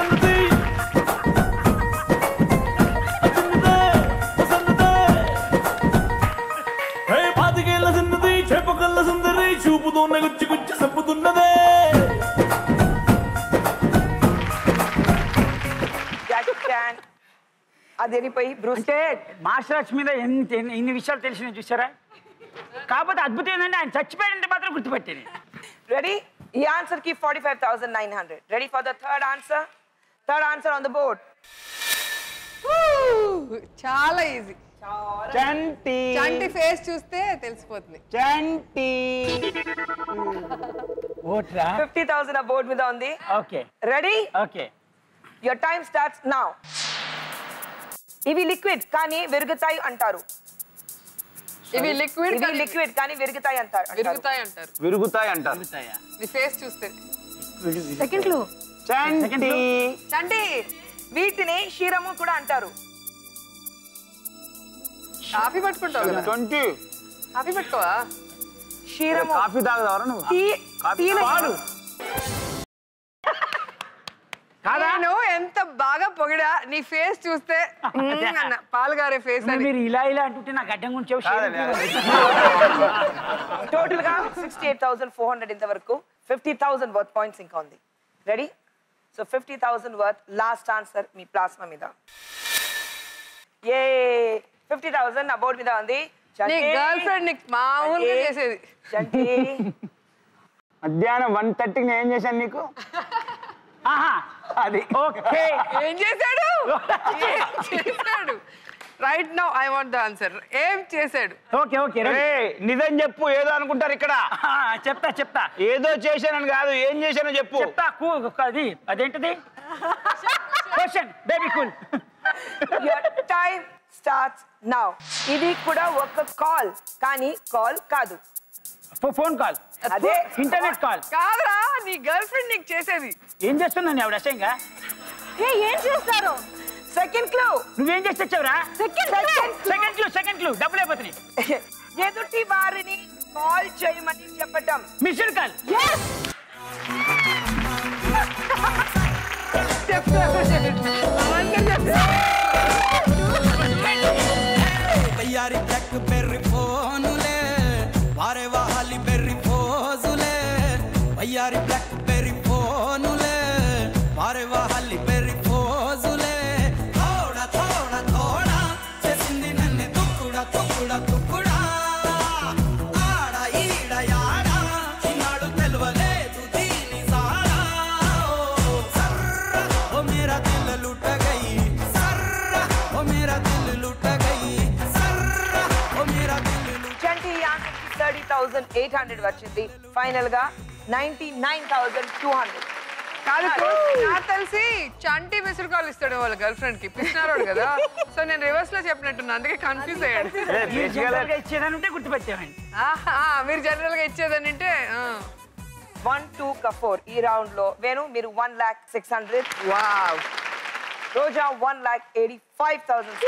పాతికేళ్ళ చిన్నది చేపకల్ల సుందరి చూపుతోన్న గుచ్చి గుచ్చి సంపుతున్నదే జాకీ చాన్ అది వెళ్ళిపోయి బ్రూస్ అంటే మార్షల్ ఆర్ట్స్ మీద ఎన్ని ఎన్ని- ఇన్ని విషయాలు తెలిసినాయి చూసారా కాకపోతే అద్భుతం ఏంటంటే ఆయన చచ్చిపోయాడంటే మాత్రం గుర్తుపెట్టాను రెడీ ఈ ఆన్సర్ కి 45,900 ready for the third answer third answer on the board చాలా ఈజీ చంటి చంటి ఫేస్ చూస్తే తెలిసిపోతుంది చంటి ఓట్రా 50,000 ఆ బోర్డ్ మీద ఉంది okay ready okay your time starts now ఇవి లిక్విడ్ కానీ విరుగుతాయి అంటారు ఇవి లిక్విడ్ ఇవి లిక్విడ్ కానీ విరుగుతాయి అంటారు అంటారు. విరుగుతాయి అంటారు విరుగుతాయి అంటారు నీ ఫేస్ చూస్తే సెకండ్ క్లూ చంటి చంటి వీటిని క్షీరము కూడా అంటారు కాఫీ పట్టుకుంటావు కదా ట్వంటీ కాఫీ పట్టుకోవా క్షీరము కాఫీ తాగుదావరా నువ్వు టీ కాఫీ టీలో పాలు. నేను ఎంత బాగా పొగిడా నీ ఫేస్ చూస్తే మ్మ్ అన్న పాలుగారే ఫేస్ అని మీరు ఇలా ఇలా అంటుంటే నాకు అడ్డం గురించి కాదండి, టోటల్ గా sixty eight thousand four hundred ఇంతవరకు ఫిఫ్టీ థౌసండ్ వర్త్ పాయింట్స్ ఇంకా ఉంది ready so fifty thousand worth last answer మీ ప్లాస్మా మీద ఏ ఫిఫ్టీ థౌసండ్ నా బోర్డు మీద ఉంది నీ చంటి, గర్ల్ ఫ్రెండ్ నీకు మామూలుగా చంటి, చేసేది చంటి మధ్యాహ్నం వన్ థర్టీకి నేను ఏం చేశాను నీకు ఆహా అది ఓకే ఏం చేశాడు ఏం చేశాడు right now I want the answer ఏం చేశాడు ఓకే ఓకే రెడీ ఏయ్, నిజం చెప్పు ఏదో అనుకుంటారు ఇక్కడ చెప్తా చెప్తా ఏదో చేశానని కాదు ఏం చేశానో చెప్పు చెప్తా కూ అది అదేంటిది question baby cool your time starts now ఇది కూడా ఒక కాల్ కానీ కాల్ కాదు ఫోన్ కాల్ అదే ఇంటర్నెట్ కాల్ కాదురా నీ గర్ల్ ఫ్రెండ్ నీకు చేసేది ఏం చేస్తున్నాను ఆవిడ అసహ్యంగా ఏ ఏం చేస్తారు సెకండ్ క్లూ నువ్వేం చేసి తెచ్చావురా second second clue second clue డబ్బులు అయిపోతున్నాయి ఎదుటి వారిని కాల్ చేయమని చెప్పటం మిషన్ కాల్ చెప్తాను తయారీ బ్లాక్ థౌజండ్ ఎయిట్ హండ్రెడ్ వచ్చింది ఫైనల్ గా ninety nine thousand two hundred కాదు నాకు తెలిసి చంటి మిస్డ్ కాల్ ఇస్తాడు వాళ్ళ గర్ల్ ఫ్రెండ్ కి పిచ్చినారోడు కదా సో నేను రివర్స్ లో చెప్పినట్టున్నా అందుకే కన్ఫ్యూజ్ అయ్యాడు మీరు జనరల్గా ఇచ్చేదని ఉంటే గుర్తుపెట్టామండి ఆహా, మీరు జనరల్ గా ఇచ్చేదని అంటే వన్ టూ ఫోర్ ఈ రౌండ్ లో వేణు మీరు one lakh six hundred wow Roja one lakh eighty five thousand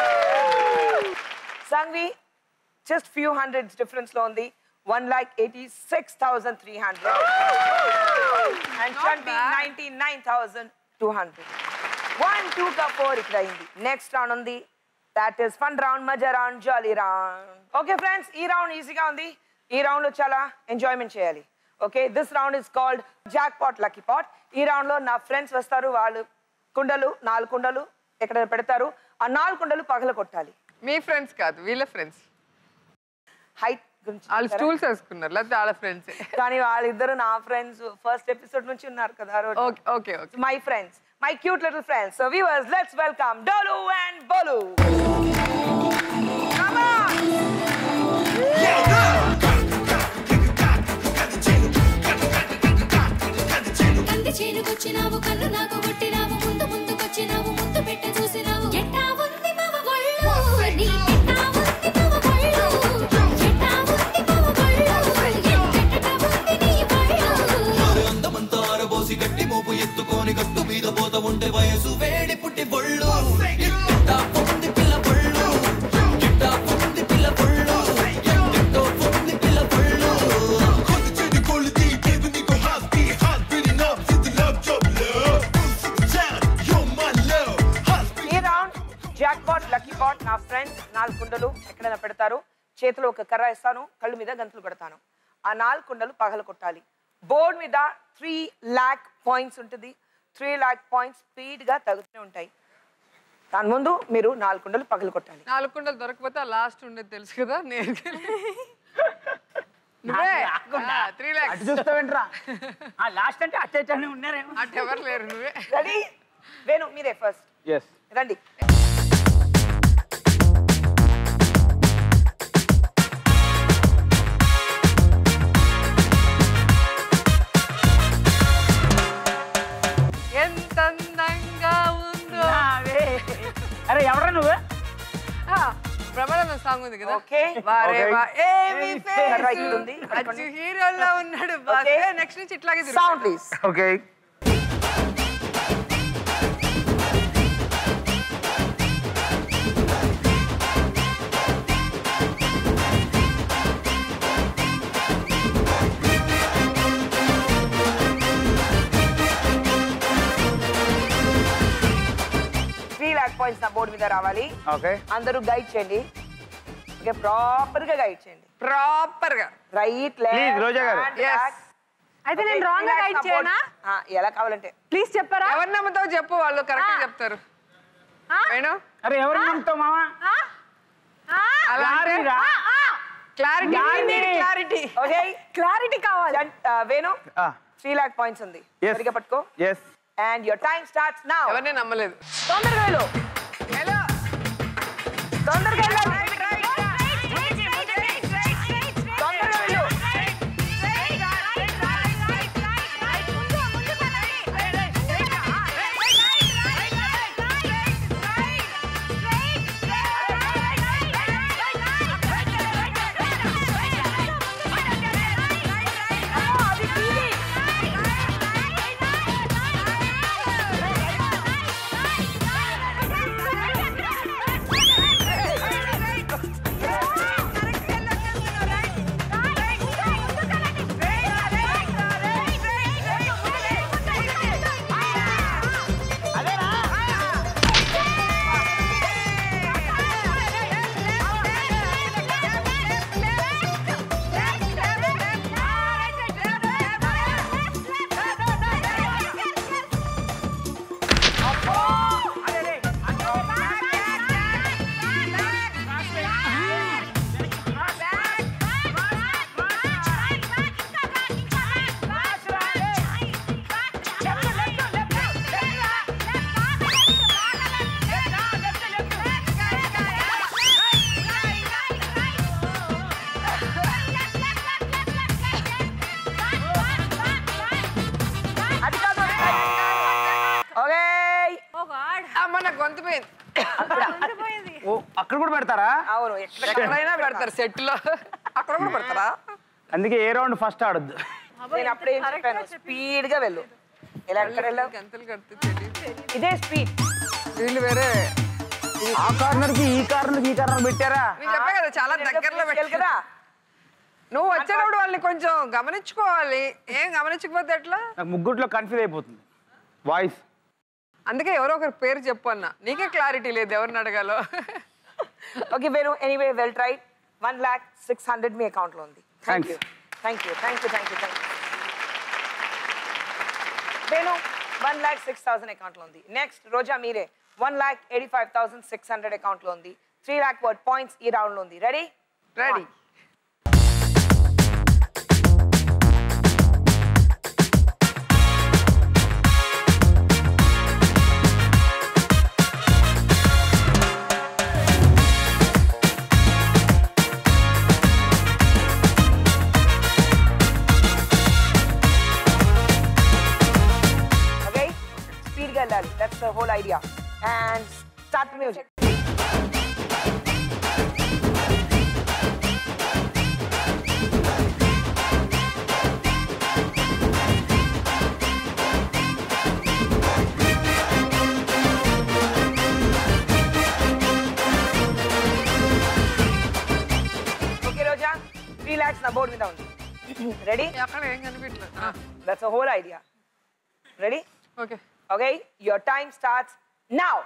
Sanghavi just few hundred difference లో ఉంది one lakh eighty six thousand three hundred and twenty ninety nine thousand two hundred one two కా four ఇక్కడ అయింది next round ఉంది that is fun round మజా round jolly round okay friends ఈ round ఈజీగా ఉంది ఈ రౌండ్ లో చాలా ఎంజాయ్మెంట్ చేయాలి okay this round is called jackpot lucky pot ఈ రౌండ్ లో నా ఫ్రెండ్స్ వస్తారు వాళ్ళు కుండలు నాలుగు కుండలు ఎక్కడ పెడతారు ఆ నాలుగు కుండలు పగల కొట్టాలి మీ ఫ్రెండ్స్ కాదు వీళ్ళ ఫ్రెండ్స్ హైట్ గురించి వాళ్ళు చెప్తారా? స్టూల్స్ వేసుకున్నారు లేకపోతే వాళ్ళ ఫ్రెండ్స్ కానీ వాళ్ళిద్దరు నా ఫ్రెండ్స్ ఫస్ట్ ఎపిసోడ్ నుంచి ఉన్నారు కదా okay okay okay my friends my cute little friends so viewers let's welcome Dolu and Bolu కంది చేనుకొచ్చినావు కన్ను నాకు కొట్టినావు ముందు ముందుకొచ్చినావు ముద్దు పెట్ట చూసినావు ఎట్టా ఉంది మవ గొళ్ళు నీ ఎట్టా ఉంది మవ గొళ్ళు ఎట్టా ఉంది మవ గొళ్ళు ఎట్టట ఉంది నీ గొళ్ళు అందమంతా ఆరబోసి గట్టి మోపు ఎత్తుకొని గట్టు మీద పోత ఉంటే వయసు వేడి పుట్టి బొళ్ళు ఎట్టా పొంది పిల్ల బొళ్ళు ఎట్టా పొంది పిల్ల బొళ్ళు ఎట్టో పొంది పిల్ల బొళ్ళు కొద్ది చెడి కొలిది baby నీకు happy heart beating up to the love job love you're my love ఈ round jackpot lucky pot నా ఫ్రెండ్స్ నాలుగు కుండలు ఎక్కడైనా పెడతారు చేతిలో ఒక కర్ర ఇస్తాను కళ్ళు మీద గంతులు పెడతాను ఆ నాలుగు కుండలు పగల కొట్టాలి బోర్డ్ మీద త్రీ ల్యాక్ పాయింట్స్ ఉంటుంది త్రీ ల్యాక్ పాయింట్స్ స్పీడ్ గా తగ్గుతూనే ఉంటాయి దాని ముందు మీరు నాలుగు కుండలు పగల కొట్టాలి నాలుగు కుండలు దొరకపోతే ఆ లాస్ట్ ఉండేది తెలుసు కదా నేను నువ్వే త్రీ అటు ల్యాక్స్ చూస్తావేంట్రా ఆ లాస్ట్ అంటే అట్టేటనే ఉన్నారేమో అటు ఎవరు లేరు నువ్వే రెడీ వేణు మీరే ఫస్ట్ ఎస్ రండి ఎంత అందంగా ఉందో నావే. అరే ఎవరా నువ్వు ఆ, బ్రహ్మానందం సాంగ్ ఉంది కదా ఓకే వారే Okay. వా ఏమి కర్ర ఇక్కడ ఉంది. అచ్చు హీరోలో ఉన్నాడు Okay. నెక్స్ట్ నుంచి ఇట్లాగే sound please okay three lakh points నా బోర్డు మీద రావాలి ఓకే అందరూ గైడ్ చేయండి ఓకే ప్రాపర్ గా గైడ్ చేయండి ప్రాపర్ గా right Please, Roja garu. Yes. అయితే నేను రాంగ్ గా గైడ్ చేయనా ఎలా కావాలంటే ప్లీజ్ చెప్పరా ఎవరు నమ్ముతావు చెప్పు వాళ్ళు కరెక్ట్ చెప్తారు ఆ? వేణు అరే ఎవరు నమ్ముతావు మామ ఆ? ఆ? అలా అంటే గారిరా? క్లారిటీ గారిని. క్లారిటీ ఓకే క్లారిటీ కావాలి వేణు త్రీ ల్యాక్ పాయింట్స్ ఉంది Yes. సరిగా పట్టుకో yes and your time starts now ఎవరిని నమ్మలేదు తొందరగా వెళ్ళు హలో తొందరగా వెళ్ళాలి తొందరగా వెళ్ళు Hey! ఉండిపోయింది ఓ అక్కడ కూడా పెడతారా అవును ఎక్కడైనా పెడతారు సెట్ లో అక్కడ కూడా పెడతారా అందుకే ఏ రౌండ్ ఫస్ట్ ఆడొద్దు నేను అప్పుడే ఏం చెప్పాను స్పీడ్ గా వెళ్ళు ఇలా ఎక్కడ వెళ్ళావు గంతలు కడితే తెలియదు ఇదే స్పీడ్ వీళ్ళు వేరే ఆ కార్నర్ కి ఈ కార్నర్ కి ఈ కార్నర్ పెట్టారా నేను చెప్పా కదా చాలా దగ్గరలో పెట్టారు కదా నువ్వు వచ్చేటప్పుడు వాళ్ళని కొంచెం గమనించుకోవాలి ఏం గమనించకపోతే ఎట్లా నాకు ముగ్గుట్లో కన్ఫ్యూజ్ అయిపోతుంది వాయిస్ అందుకే ఎవరో ఒకరి పేరు చెప్పు అన్న నీకే క్లారిటీ లేదు ఎవరిని అడగాలో ఓకే వేరు anyway well try one lakh six hundred మీ అకౌంట్లో ఉంది thank Thanks. You thank you thank you thank you thank you Venu one lakh six thousand అకౌంట్లో ఉంది నెక్స్ట్ రోజా మీరే one lakh eighty five thousand six hundred అకౌంట్లో ఉంది త్రీ ల్యాక్ వర్డ్ పాయింట్స్ ఈ రౌండ్లో ఉంది రెడీ రెడీ ఓకే స్పీడ్గా వెళ్ళాలి that's the whole idea and start music okay Roja three lakhs నా బోర్డు మీద ఉంది రెడీ అక్కడ ఏం కనిపించలేదు that's a whole idea ready okay Okay, your time starts now.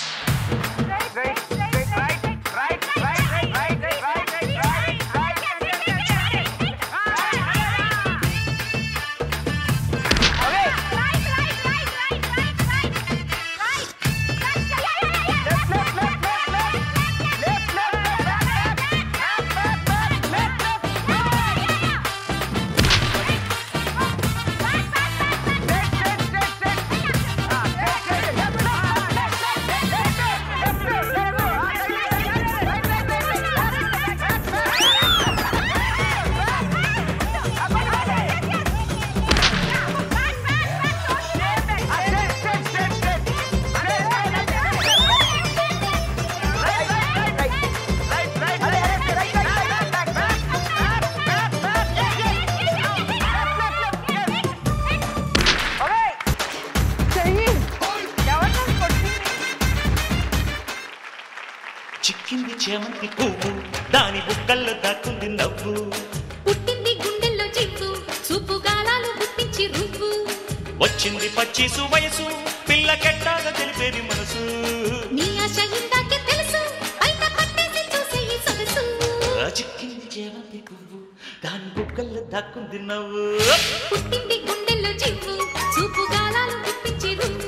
చిక్కింది చేమంతి పువ్వు దాని బుక్కల్లో దాక్కుంది నవ్వు పుట్టింది గుండెల్లో జివ్వు చూపు గాలాలు గుప్పించి రువ్వు వచ్చింది పచ్చిసు వయసు పిల్ల కెట్టాగా తెలిపేది మనసు నీ ఆశ ఇందాకే తెలుసు బయట పట్టేసి చూసే ఈ సొగసు ఆ చిక్కింది చేమంతి పువ్వు దాని బుక్కల్లో దాక్కుంది నవ్వు పుట్టింది గుండెల్లో జివ్వు చూపు గాలాలు గుప్పించి రువ్వు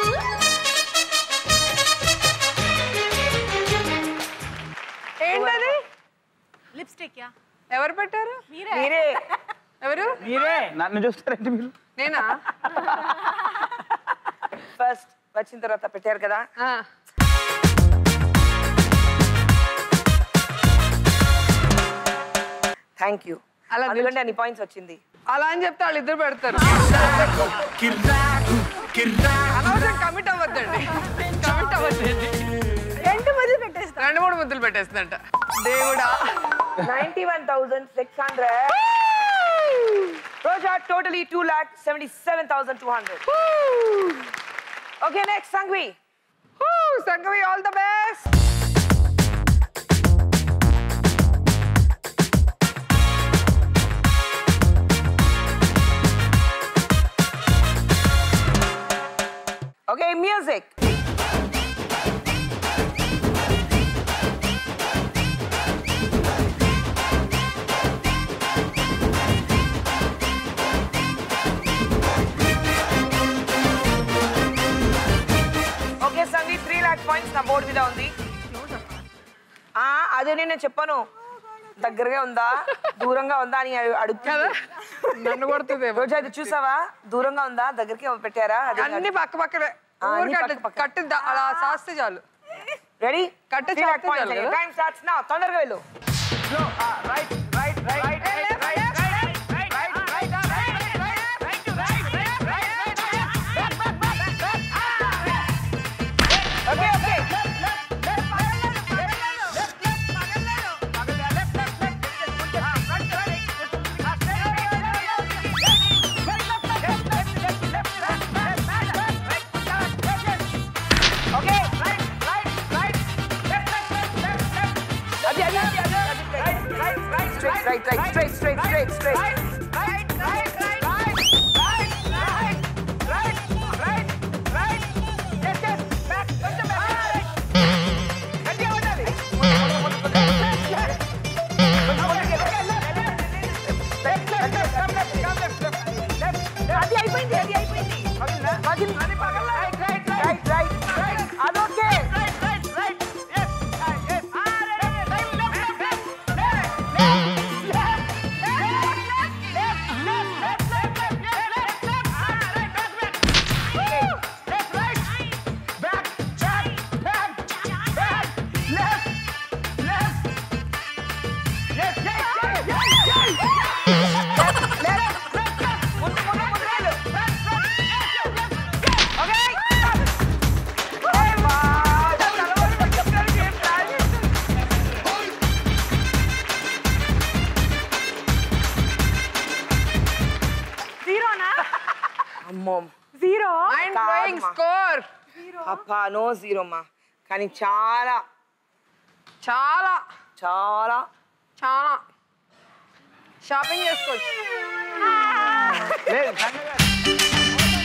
ఏంటది లిప్స్టిక్ యా ఎవరు పెట్టారు మీరే మీరే ఎవరు మీరే నన్ను చూస్తారంటే మీరు నేనా ఫస్ట్ వచ్చిన తర్వాత పెట్టారు కదా ఆ, థ్యాంక్ యూ అలా అందుకంటే అన్ని పాయింట్స్ వచ్చింది అలా అని చెప్తే వాళ్ళు ఇద్దరు పెడతారు అనవసరం కమిట్ అవ్వద్దండి కమిట్ అవ్వద్దండి రెండు ముద్దులు పెట్టేస్తా రెండు మూడు ముద్దులు పెట్టేస్తుందంట దేవుడా ninety one thousand six hundred Roja totally two lakh seventy seven thousand two hundred okay next Sanghavi Sangavi all the best okay music okay Sanghi three lakh points నా బోర్డు మీద ఉంది ఆ, అదే నేను చెప్పాను దగ్గరగా ఉందా దూరంగా ఉందా అని అడుగుతుంది నన్ను కొడుతుంది రోజా ఇది చూసావా దూరంగా ఉందా దగ్గరికి పెట్టారా అది అన్ని పక్క పక్కనే ఆ, అన్ని ఊరికే పక్క అట్లా పక్క. కట్టి ద- అలా సాస్తే చాలు రెడీ కట్టే చాస్తే చాలు కదా? టైం స్టార్ట్స్ నౌ తొందరగా వెళ్ళు okay okay right right straight straight straight straight అది అయిపోయింది అది అయిపోయింది రైట్ రైట్ రైట్ అదొకే జీరోనా అమ్మో జీరో మైండ్ బ్లోయింగ్ స్కోర్ అప్పా నో జీరో మా కానీ చాలా చాలా చాలా చాలా షాపింగ్ చేసుకోవచ్చు లేదు సంగ గారు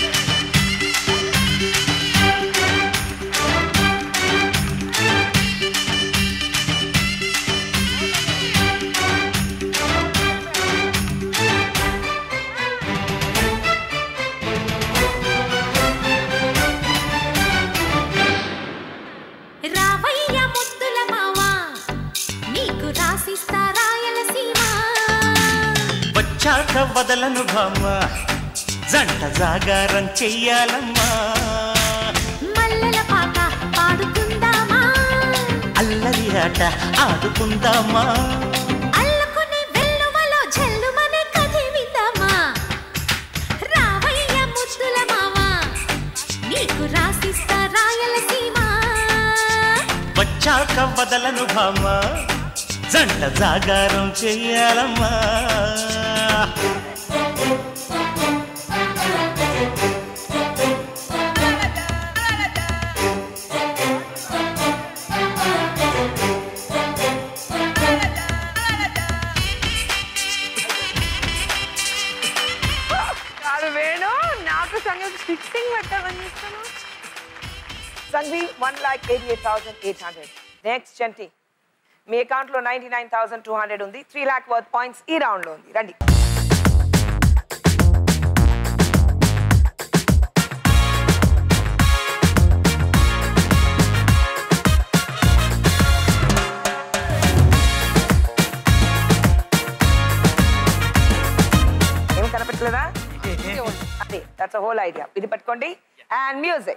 రావయ్య ముద్దుల మావా నీకు రాసిస్తా రాయలసీమ వచ్చాక వదలను భామ జంట జాగారం చెయ్యాలమ్మా మల్లెల పాట పాడుకుందామా అల్లరి ఆట ఆడుకుందామా అల్లుకుని వెల్లువలో జల్లుమనే కదివిద్దామా రావయ్య ముద్దుల మావా నీకు రాసిస్తా రాయలసీమ వచ్చాక వదలను భామ జంట జాగారం చెయ్యాలమ్మా కాదు వేణు నాకు సంగతి ఫిక్సింగ్ పెట్టాలని చెప్తాను Sanghavi one lakh eighty eight thousand eight hundred next Chanti మీ అకౌంట్లో ninety nine thousand two hundred ఉంది త్రీ ల్యాక్ వర్త్ పాయింట్స్ ఈ రౌండ్లో ఉంది రండి ఏం కనపెట్టలేదా అదే దట్స్ హోల్ ఐడియా ఇది పట్టుకోండి and music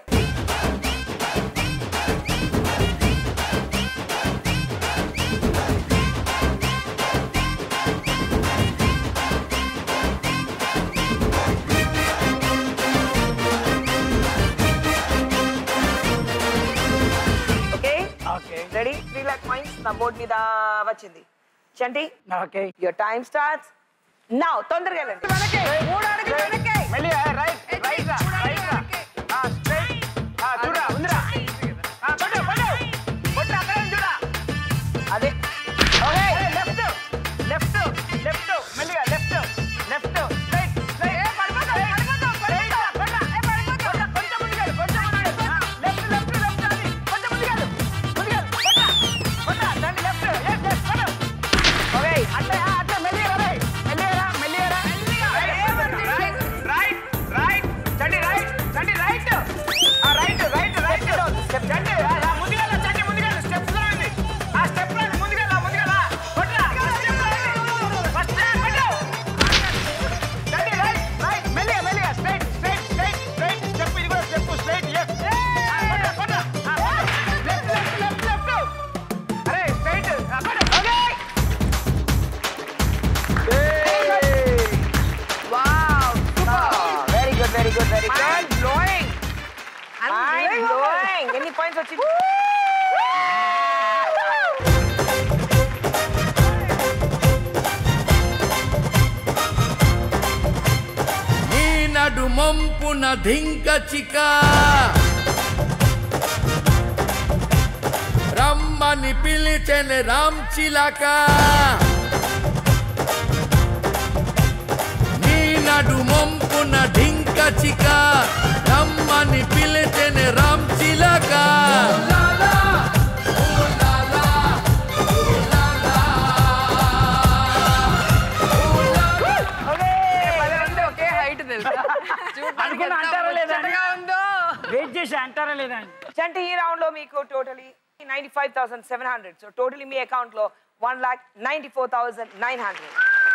okay okay ready three lakh points నా బోర్డ్ మీద వచ్చింది Chanti okay your time starts now తొందరగా వెళ్ళండి మూడు అడుగులు వెనక్కి. మళ్ళీ రైట్ రైట్ రా రైట్ రా ఆ స్ట్రైట్ ఆ చూడరా ఉందిరా ఆ పట్టు పట్టు పట్టు అక్కడ చూడరా అదే ఓకే లెఫ్ట్ లెఫ్ట్ లెఫ్ట్ మెల్లిగా లెఫ్ట్ లెఫ్ట్ స్ట్రైట్ స్ట్రైట్ పడిపోతా పడిపోతా పడిపోతా పడ్డా ఏ పడిపోతా కొంచెం ముందుకెళ్ళు కొంచెం ముందుకెళ్ళు లెఫ్ట్ లెఫ్ట్ లెఫ్ట్ అది కొంచెం ముందుకెళ్ళు ముందుకెళ్ళు పడ్డా పడ్డా దాన్ని లెఫ్ట్ ఎస్ ఎస్ పడు ఓకే అట్లా అట్లా మెల్లిగా రా మెల్లిగా రా మెల్లిగా రా right right right Chanti right Chanti right ఆ రైట్ రైట్ రైట్ చండి ఆ ముందుకెళ్ళు చండి ముందుకెళ్ళు స్టెప్స్ లో ఉంది ఆ స్టెప్ లో ముందుకెళ్ళ ముందుకెళ్ళ కొట్రా ఫస్ట్ కొట్టు చండి రైట్ రైట్ మెల్లిగా మెల్లిగా straight straight straight straight step ఇది కూడా స్టెప్ స్ట్రైట్ ఎస్ కొట్రా కొట్రా లెఫ్ట్ లెఫ్ట్ లెఫ్ట్ లెఫ్ట్ అరే స్ట్రైట్ కొట్టు okay very good very good very good mind blowing mind blowing ఎన్ని పాయింట్స్ వచ్చింది నీ నడుమంపున ధింక చిక రమ్మని పిలిచెన్ రామ్ చిలక నడుమొంపున ఢింక చిక రమ్మని పిలిచెని రామ్ చిలక వాళ్ళందరూ ఒకే హైట్ తెలుసా చూడడానికి అనుకున్న ఎంత అంటారా లేదా అని? ముచ్చటగా ఉందో వెయిట్ చేసి అంటారా లేదా అని చంటి ఈ రౌండ్ లో మీకు totally ninety five thousand seven hundred so totally మీ అకౌంట్ లో one lakh ninety four thousand nine hundred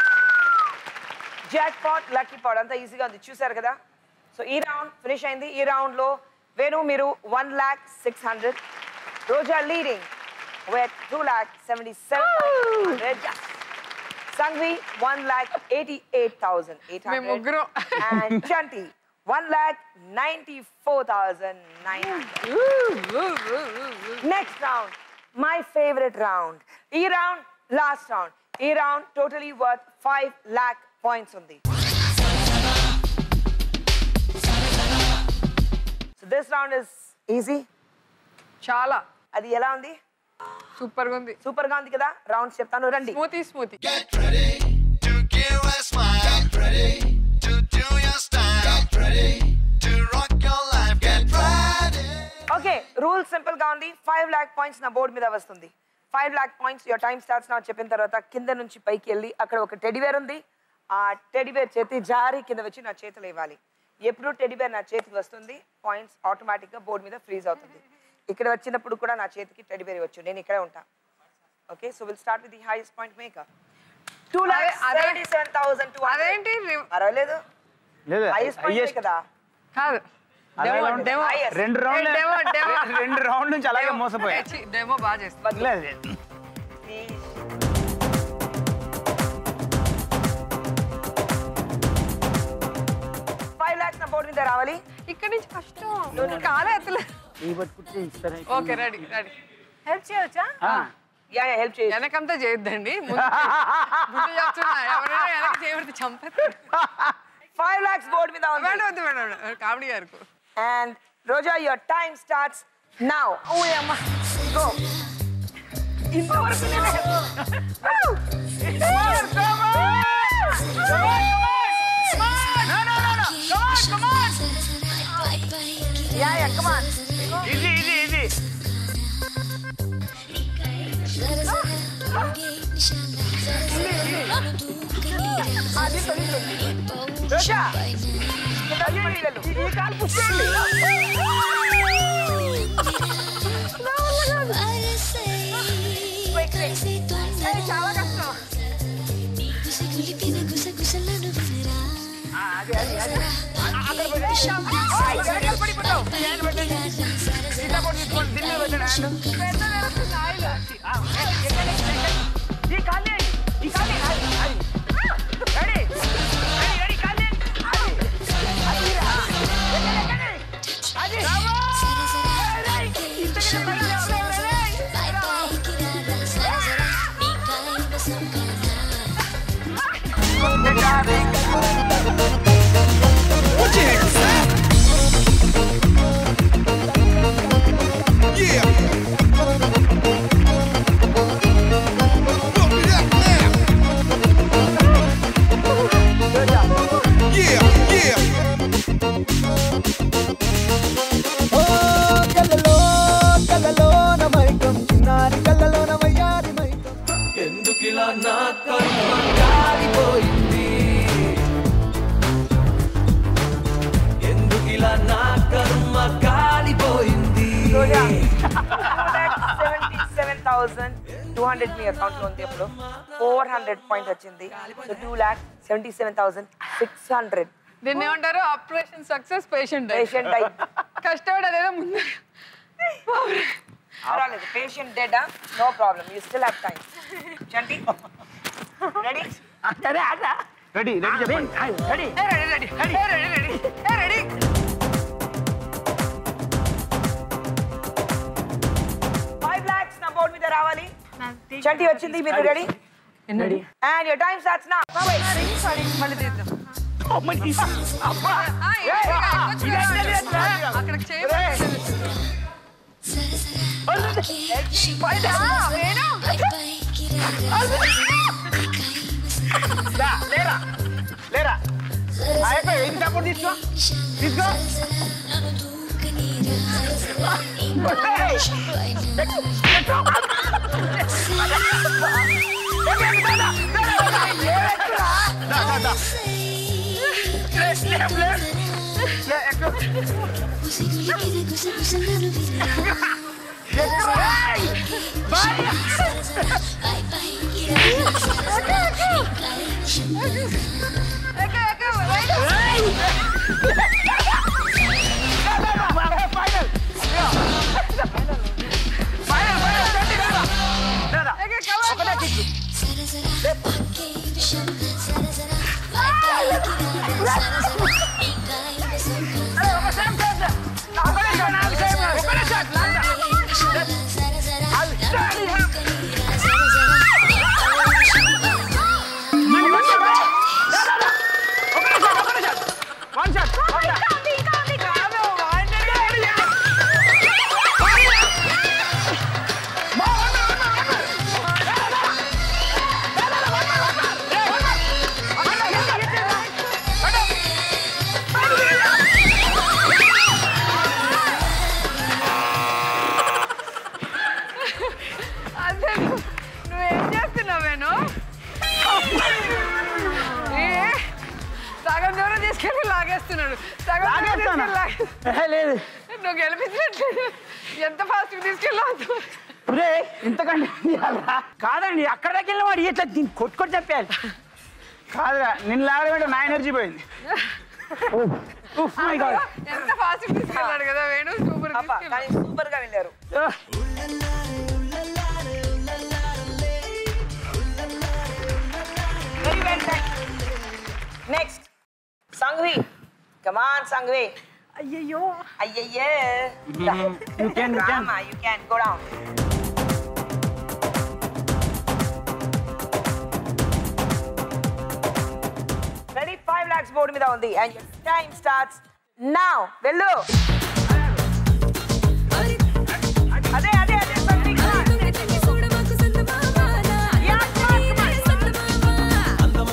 jackpot lucky pot అంతా ఈజీగా ఉంది చూసారు కదా సో ఈ రౌండ్ ఫినిష్ అయింది ఈ రౌండ్ లో వేణు మీరు one lakh six hundred Roja leading with two lakh seventy seven hundred Sanghavi one lakh eighty eight thousand eight మేము ముగ్గురం. And Chanti one lakh ninety four thousand nine next round my favourite round ఈ రౌండ్ లాస్ట్ రౌండ్ ఈ round totally worth five lakh points ఉంది so this round is easy చాలా అది ఎలా ఉంది super గా ఉంది సూపర్ గా ఉంది కదా రౌండ్స్ చెప్తాను రండి smoothie smoothie To give a smile. Get ready to do your style. Get ready to rock your life. Get ready. Okay rule simple గా ఉంది ఫైవ్ లాక్ పాయింట్స్ నా బోర్డు మీద వస్తుంది five lakh points your time starts నా చెప్పిన తర్వాత కింద నుంచి పైకి వెళ్ళి అక్కడ ఒక టెడివేర్ ఉంది ఆ టెడివేర్ చేతి జారి కింద వచ్చి నా చేతులు ఇవ్వాలి ఎప్పుడు టెడివేర్ నా చేతికి వస్తుంది పాయింట్స్ ఆటోమేటిక్గా బోర్డు మీద ఫ్రీజ్ అవుతుంది ఇక్కడ వచ్చినప్పుడు కూడా నా చేతికి టెడివేర్ ఇవ్వచ్చు నేను ఇక్కడే ఉంటా okay so will start with the highest point maker two lakh అదే- సెవెంటీ సెవెన్ థౌసండ్ టూ అదేంటి రి- పర్వాలేదు లేదు హైయెస్ట్ పాయింట్ highest- కదా కాదు అదే డెమో ఎలా ఉంటుంది? Demo Highest. రెండు ఏ, రౌండ్లు డెమో డెమో రెండు రౌండ్ నుంచి అలాగే మోసపోయా ఏ, ఛీ, డెమో బాగా చేస్తా లేదు లేదు. ఫైవ్ లాక్స్ నా బోర్డు మీద రావాలి ఇక్కడ నుంచి కష్టం నువ్వు కాలే ఎత్తలే ఈ పట్టుకుంటే ఇస్తారా ఓకే రెడీ రెడీ హెల్ప్ చేయవచ్చా ఆ. యా యా హెల్ప్ చేయి వెనకంతా చేయొద్దండి ముందు ముందు చెప్తున్నా ఎవరైనా వెనక చేయబడితే చంపేస్తారు ఫైవ్ లాక్స్ బోర్డు మీద ఉంది వేడ వద్దు మేడం కామెడీ గారికి And Roja, your time starts now. Oh, yeah, ma. Go. ఇంతవరకు నేనే. Woo! Come on, come on! Come on, come on! No, no, no, no. Come on, come on! Yeah, yeah, come on. ఇది ఇది ఇది అది తొలి రోజా ఈ కాలు push చేయండి ఏ, చాలా కష్టం అది అది అది అక్కడ పెట్టండి. ఓయ్, వెనకాల పడిపోతావు. హ్యాండ్ పెట్టండి. సీతా కొట్టు తీసుకోండి. దీని మీద పెట్టండి హ్యాండ్. పెద్ద వేరొక ఆయిల్. ఆ, ఎక్కండి, ఎక్కండి. ఈ కాలు ఈ కాలు అది అది రెడీ రెడీ రెడీ కాలు అది అది రా. ఎక్కండి, ఎక్కండి. అది రామో. రెడీ. ఇంతకన్నా పైకి లేవలేవు, రెడీ. ఎందుకిలా నా కర్మ కాలిపోయింది ఎందుకిలా నా కర్మ కాలిపోయింది సెవెంటీ థౌసండ్ టూ హండ్రెడ్ మీ అకౌంట్ లో ఉంది అప్పుడు ఫోర్ హండ్రెడ్ పాయింట్ వచ్చింది so two lakh seventy seven thousand six hundred దీన్ని ఏమంటారు operation success patient patient die కష్టపడి అదేదో ముందు పర్వాలేదు patient dead no problem you still have time Chanti ready సరే అదా రెడీ రెడీ చెప్పండి ready ready ready ready ready ready five lakhs నా బోర్డు మీద రావాలి చంటి వచ్చింది మీరు ready ready and your time starts నా మళ్ళీ తీద్దాం ఆ, ఇంకా ఇంకొంచెం కావాలి. అక్కడికి చేయమని లేరా లేరా అయిపోయి ఏం సపోర్ట్ తీసుకో తీసుకో వన్ షాట్ అదే నువ్వు- నువ్వేం చేస్తున్నావేను ఏ, సగం దూరం తీసుకెళ్ళి లాగేస్తున్నాడు సగం దూరం లాగేస్తానా? తీసుకెళ్ళి లాగే- ఏ, లేదు నువ్వు గెలిపించినట్లేదు ఎంత ఫాస్ట్ తీసుకెళ్ళావు రే ఇంతకంటే ఏం చేయాలా? కాదండి అక్కడ దాకా వెళ్ళిన వాడు ఇట్లా దీన్ని కొట్టుకొని చెప్పాలి కాదురా నిన్ను లాగడం నా ఎనర్జీ పోయింది ఉఫ్ మై గాడ్ ఎంత ఫాస్ట్ తీసుకెళ్ళాడు కదా వేణు సూపర్ అబ్బా కానీ సూపర్ గా వెళ్ళారు very well next Sanghavi come on Sanghavi అయ్యయ్యో అయ్యయ్యే You can, you can. Rama, you can go down. Ready? Five lakhs board మీద ఉంది and your time starts now. వెళ్ళు అదే అదే అదే Sanghavi come on. Yeah, come on, come on.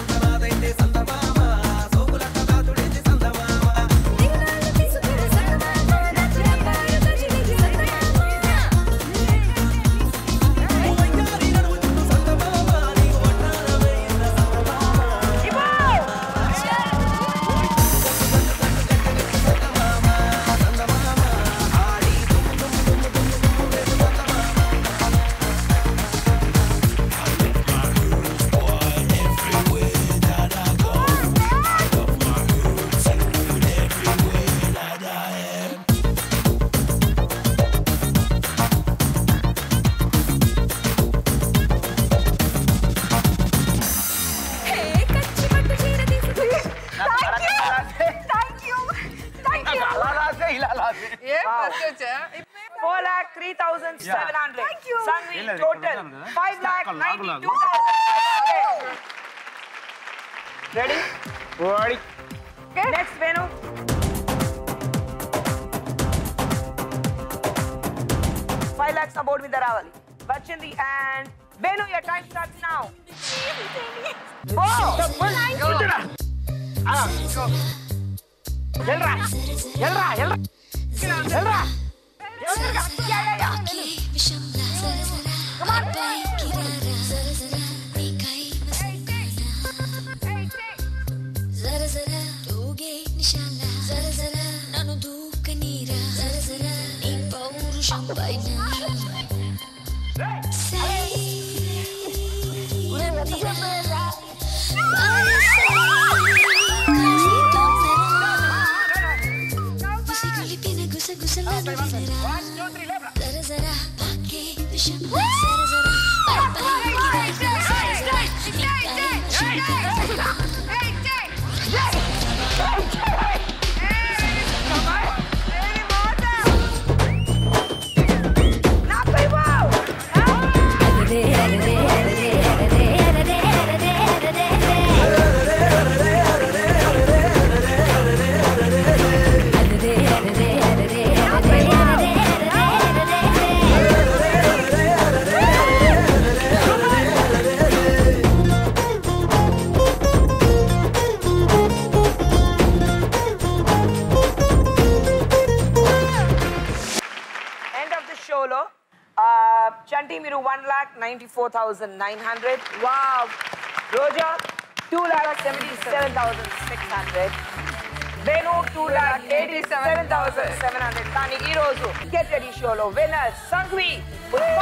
అలా రాసే ఇలా రాసే ఏ ఫస్ట్ వచ్చా Four lakh three thousand seven hundred. Sanghvi ఏం లేదు, total ఇక్కడ ఉంటాను కదా. five lakh లాగు, లాగు, ninety లాగు. two thousand. Ready? OD Next Venu. Five lakhs aboard with the రావాలి వచ్చింది and Venu your time starts now. Oh! ఎల్రా ఎల్రా ఎల్రా ఎల్రా Hey! Chanti మీరు one lakh ninety four thousand nine hundred wow Roja two lakh seventy seven thousand six hundred Venu two lakh eighty seven thousand seven hundred కానీ ఈ రోజు get ready షోలో winner Sanghvi Pushpa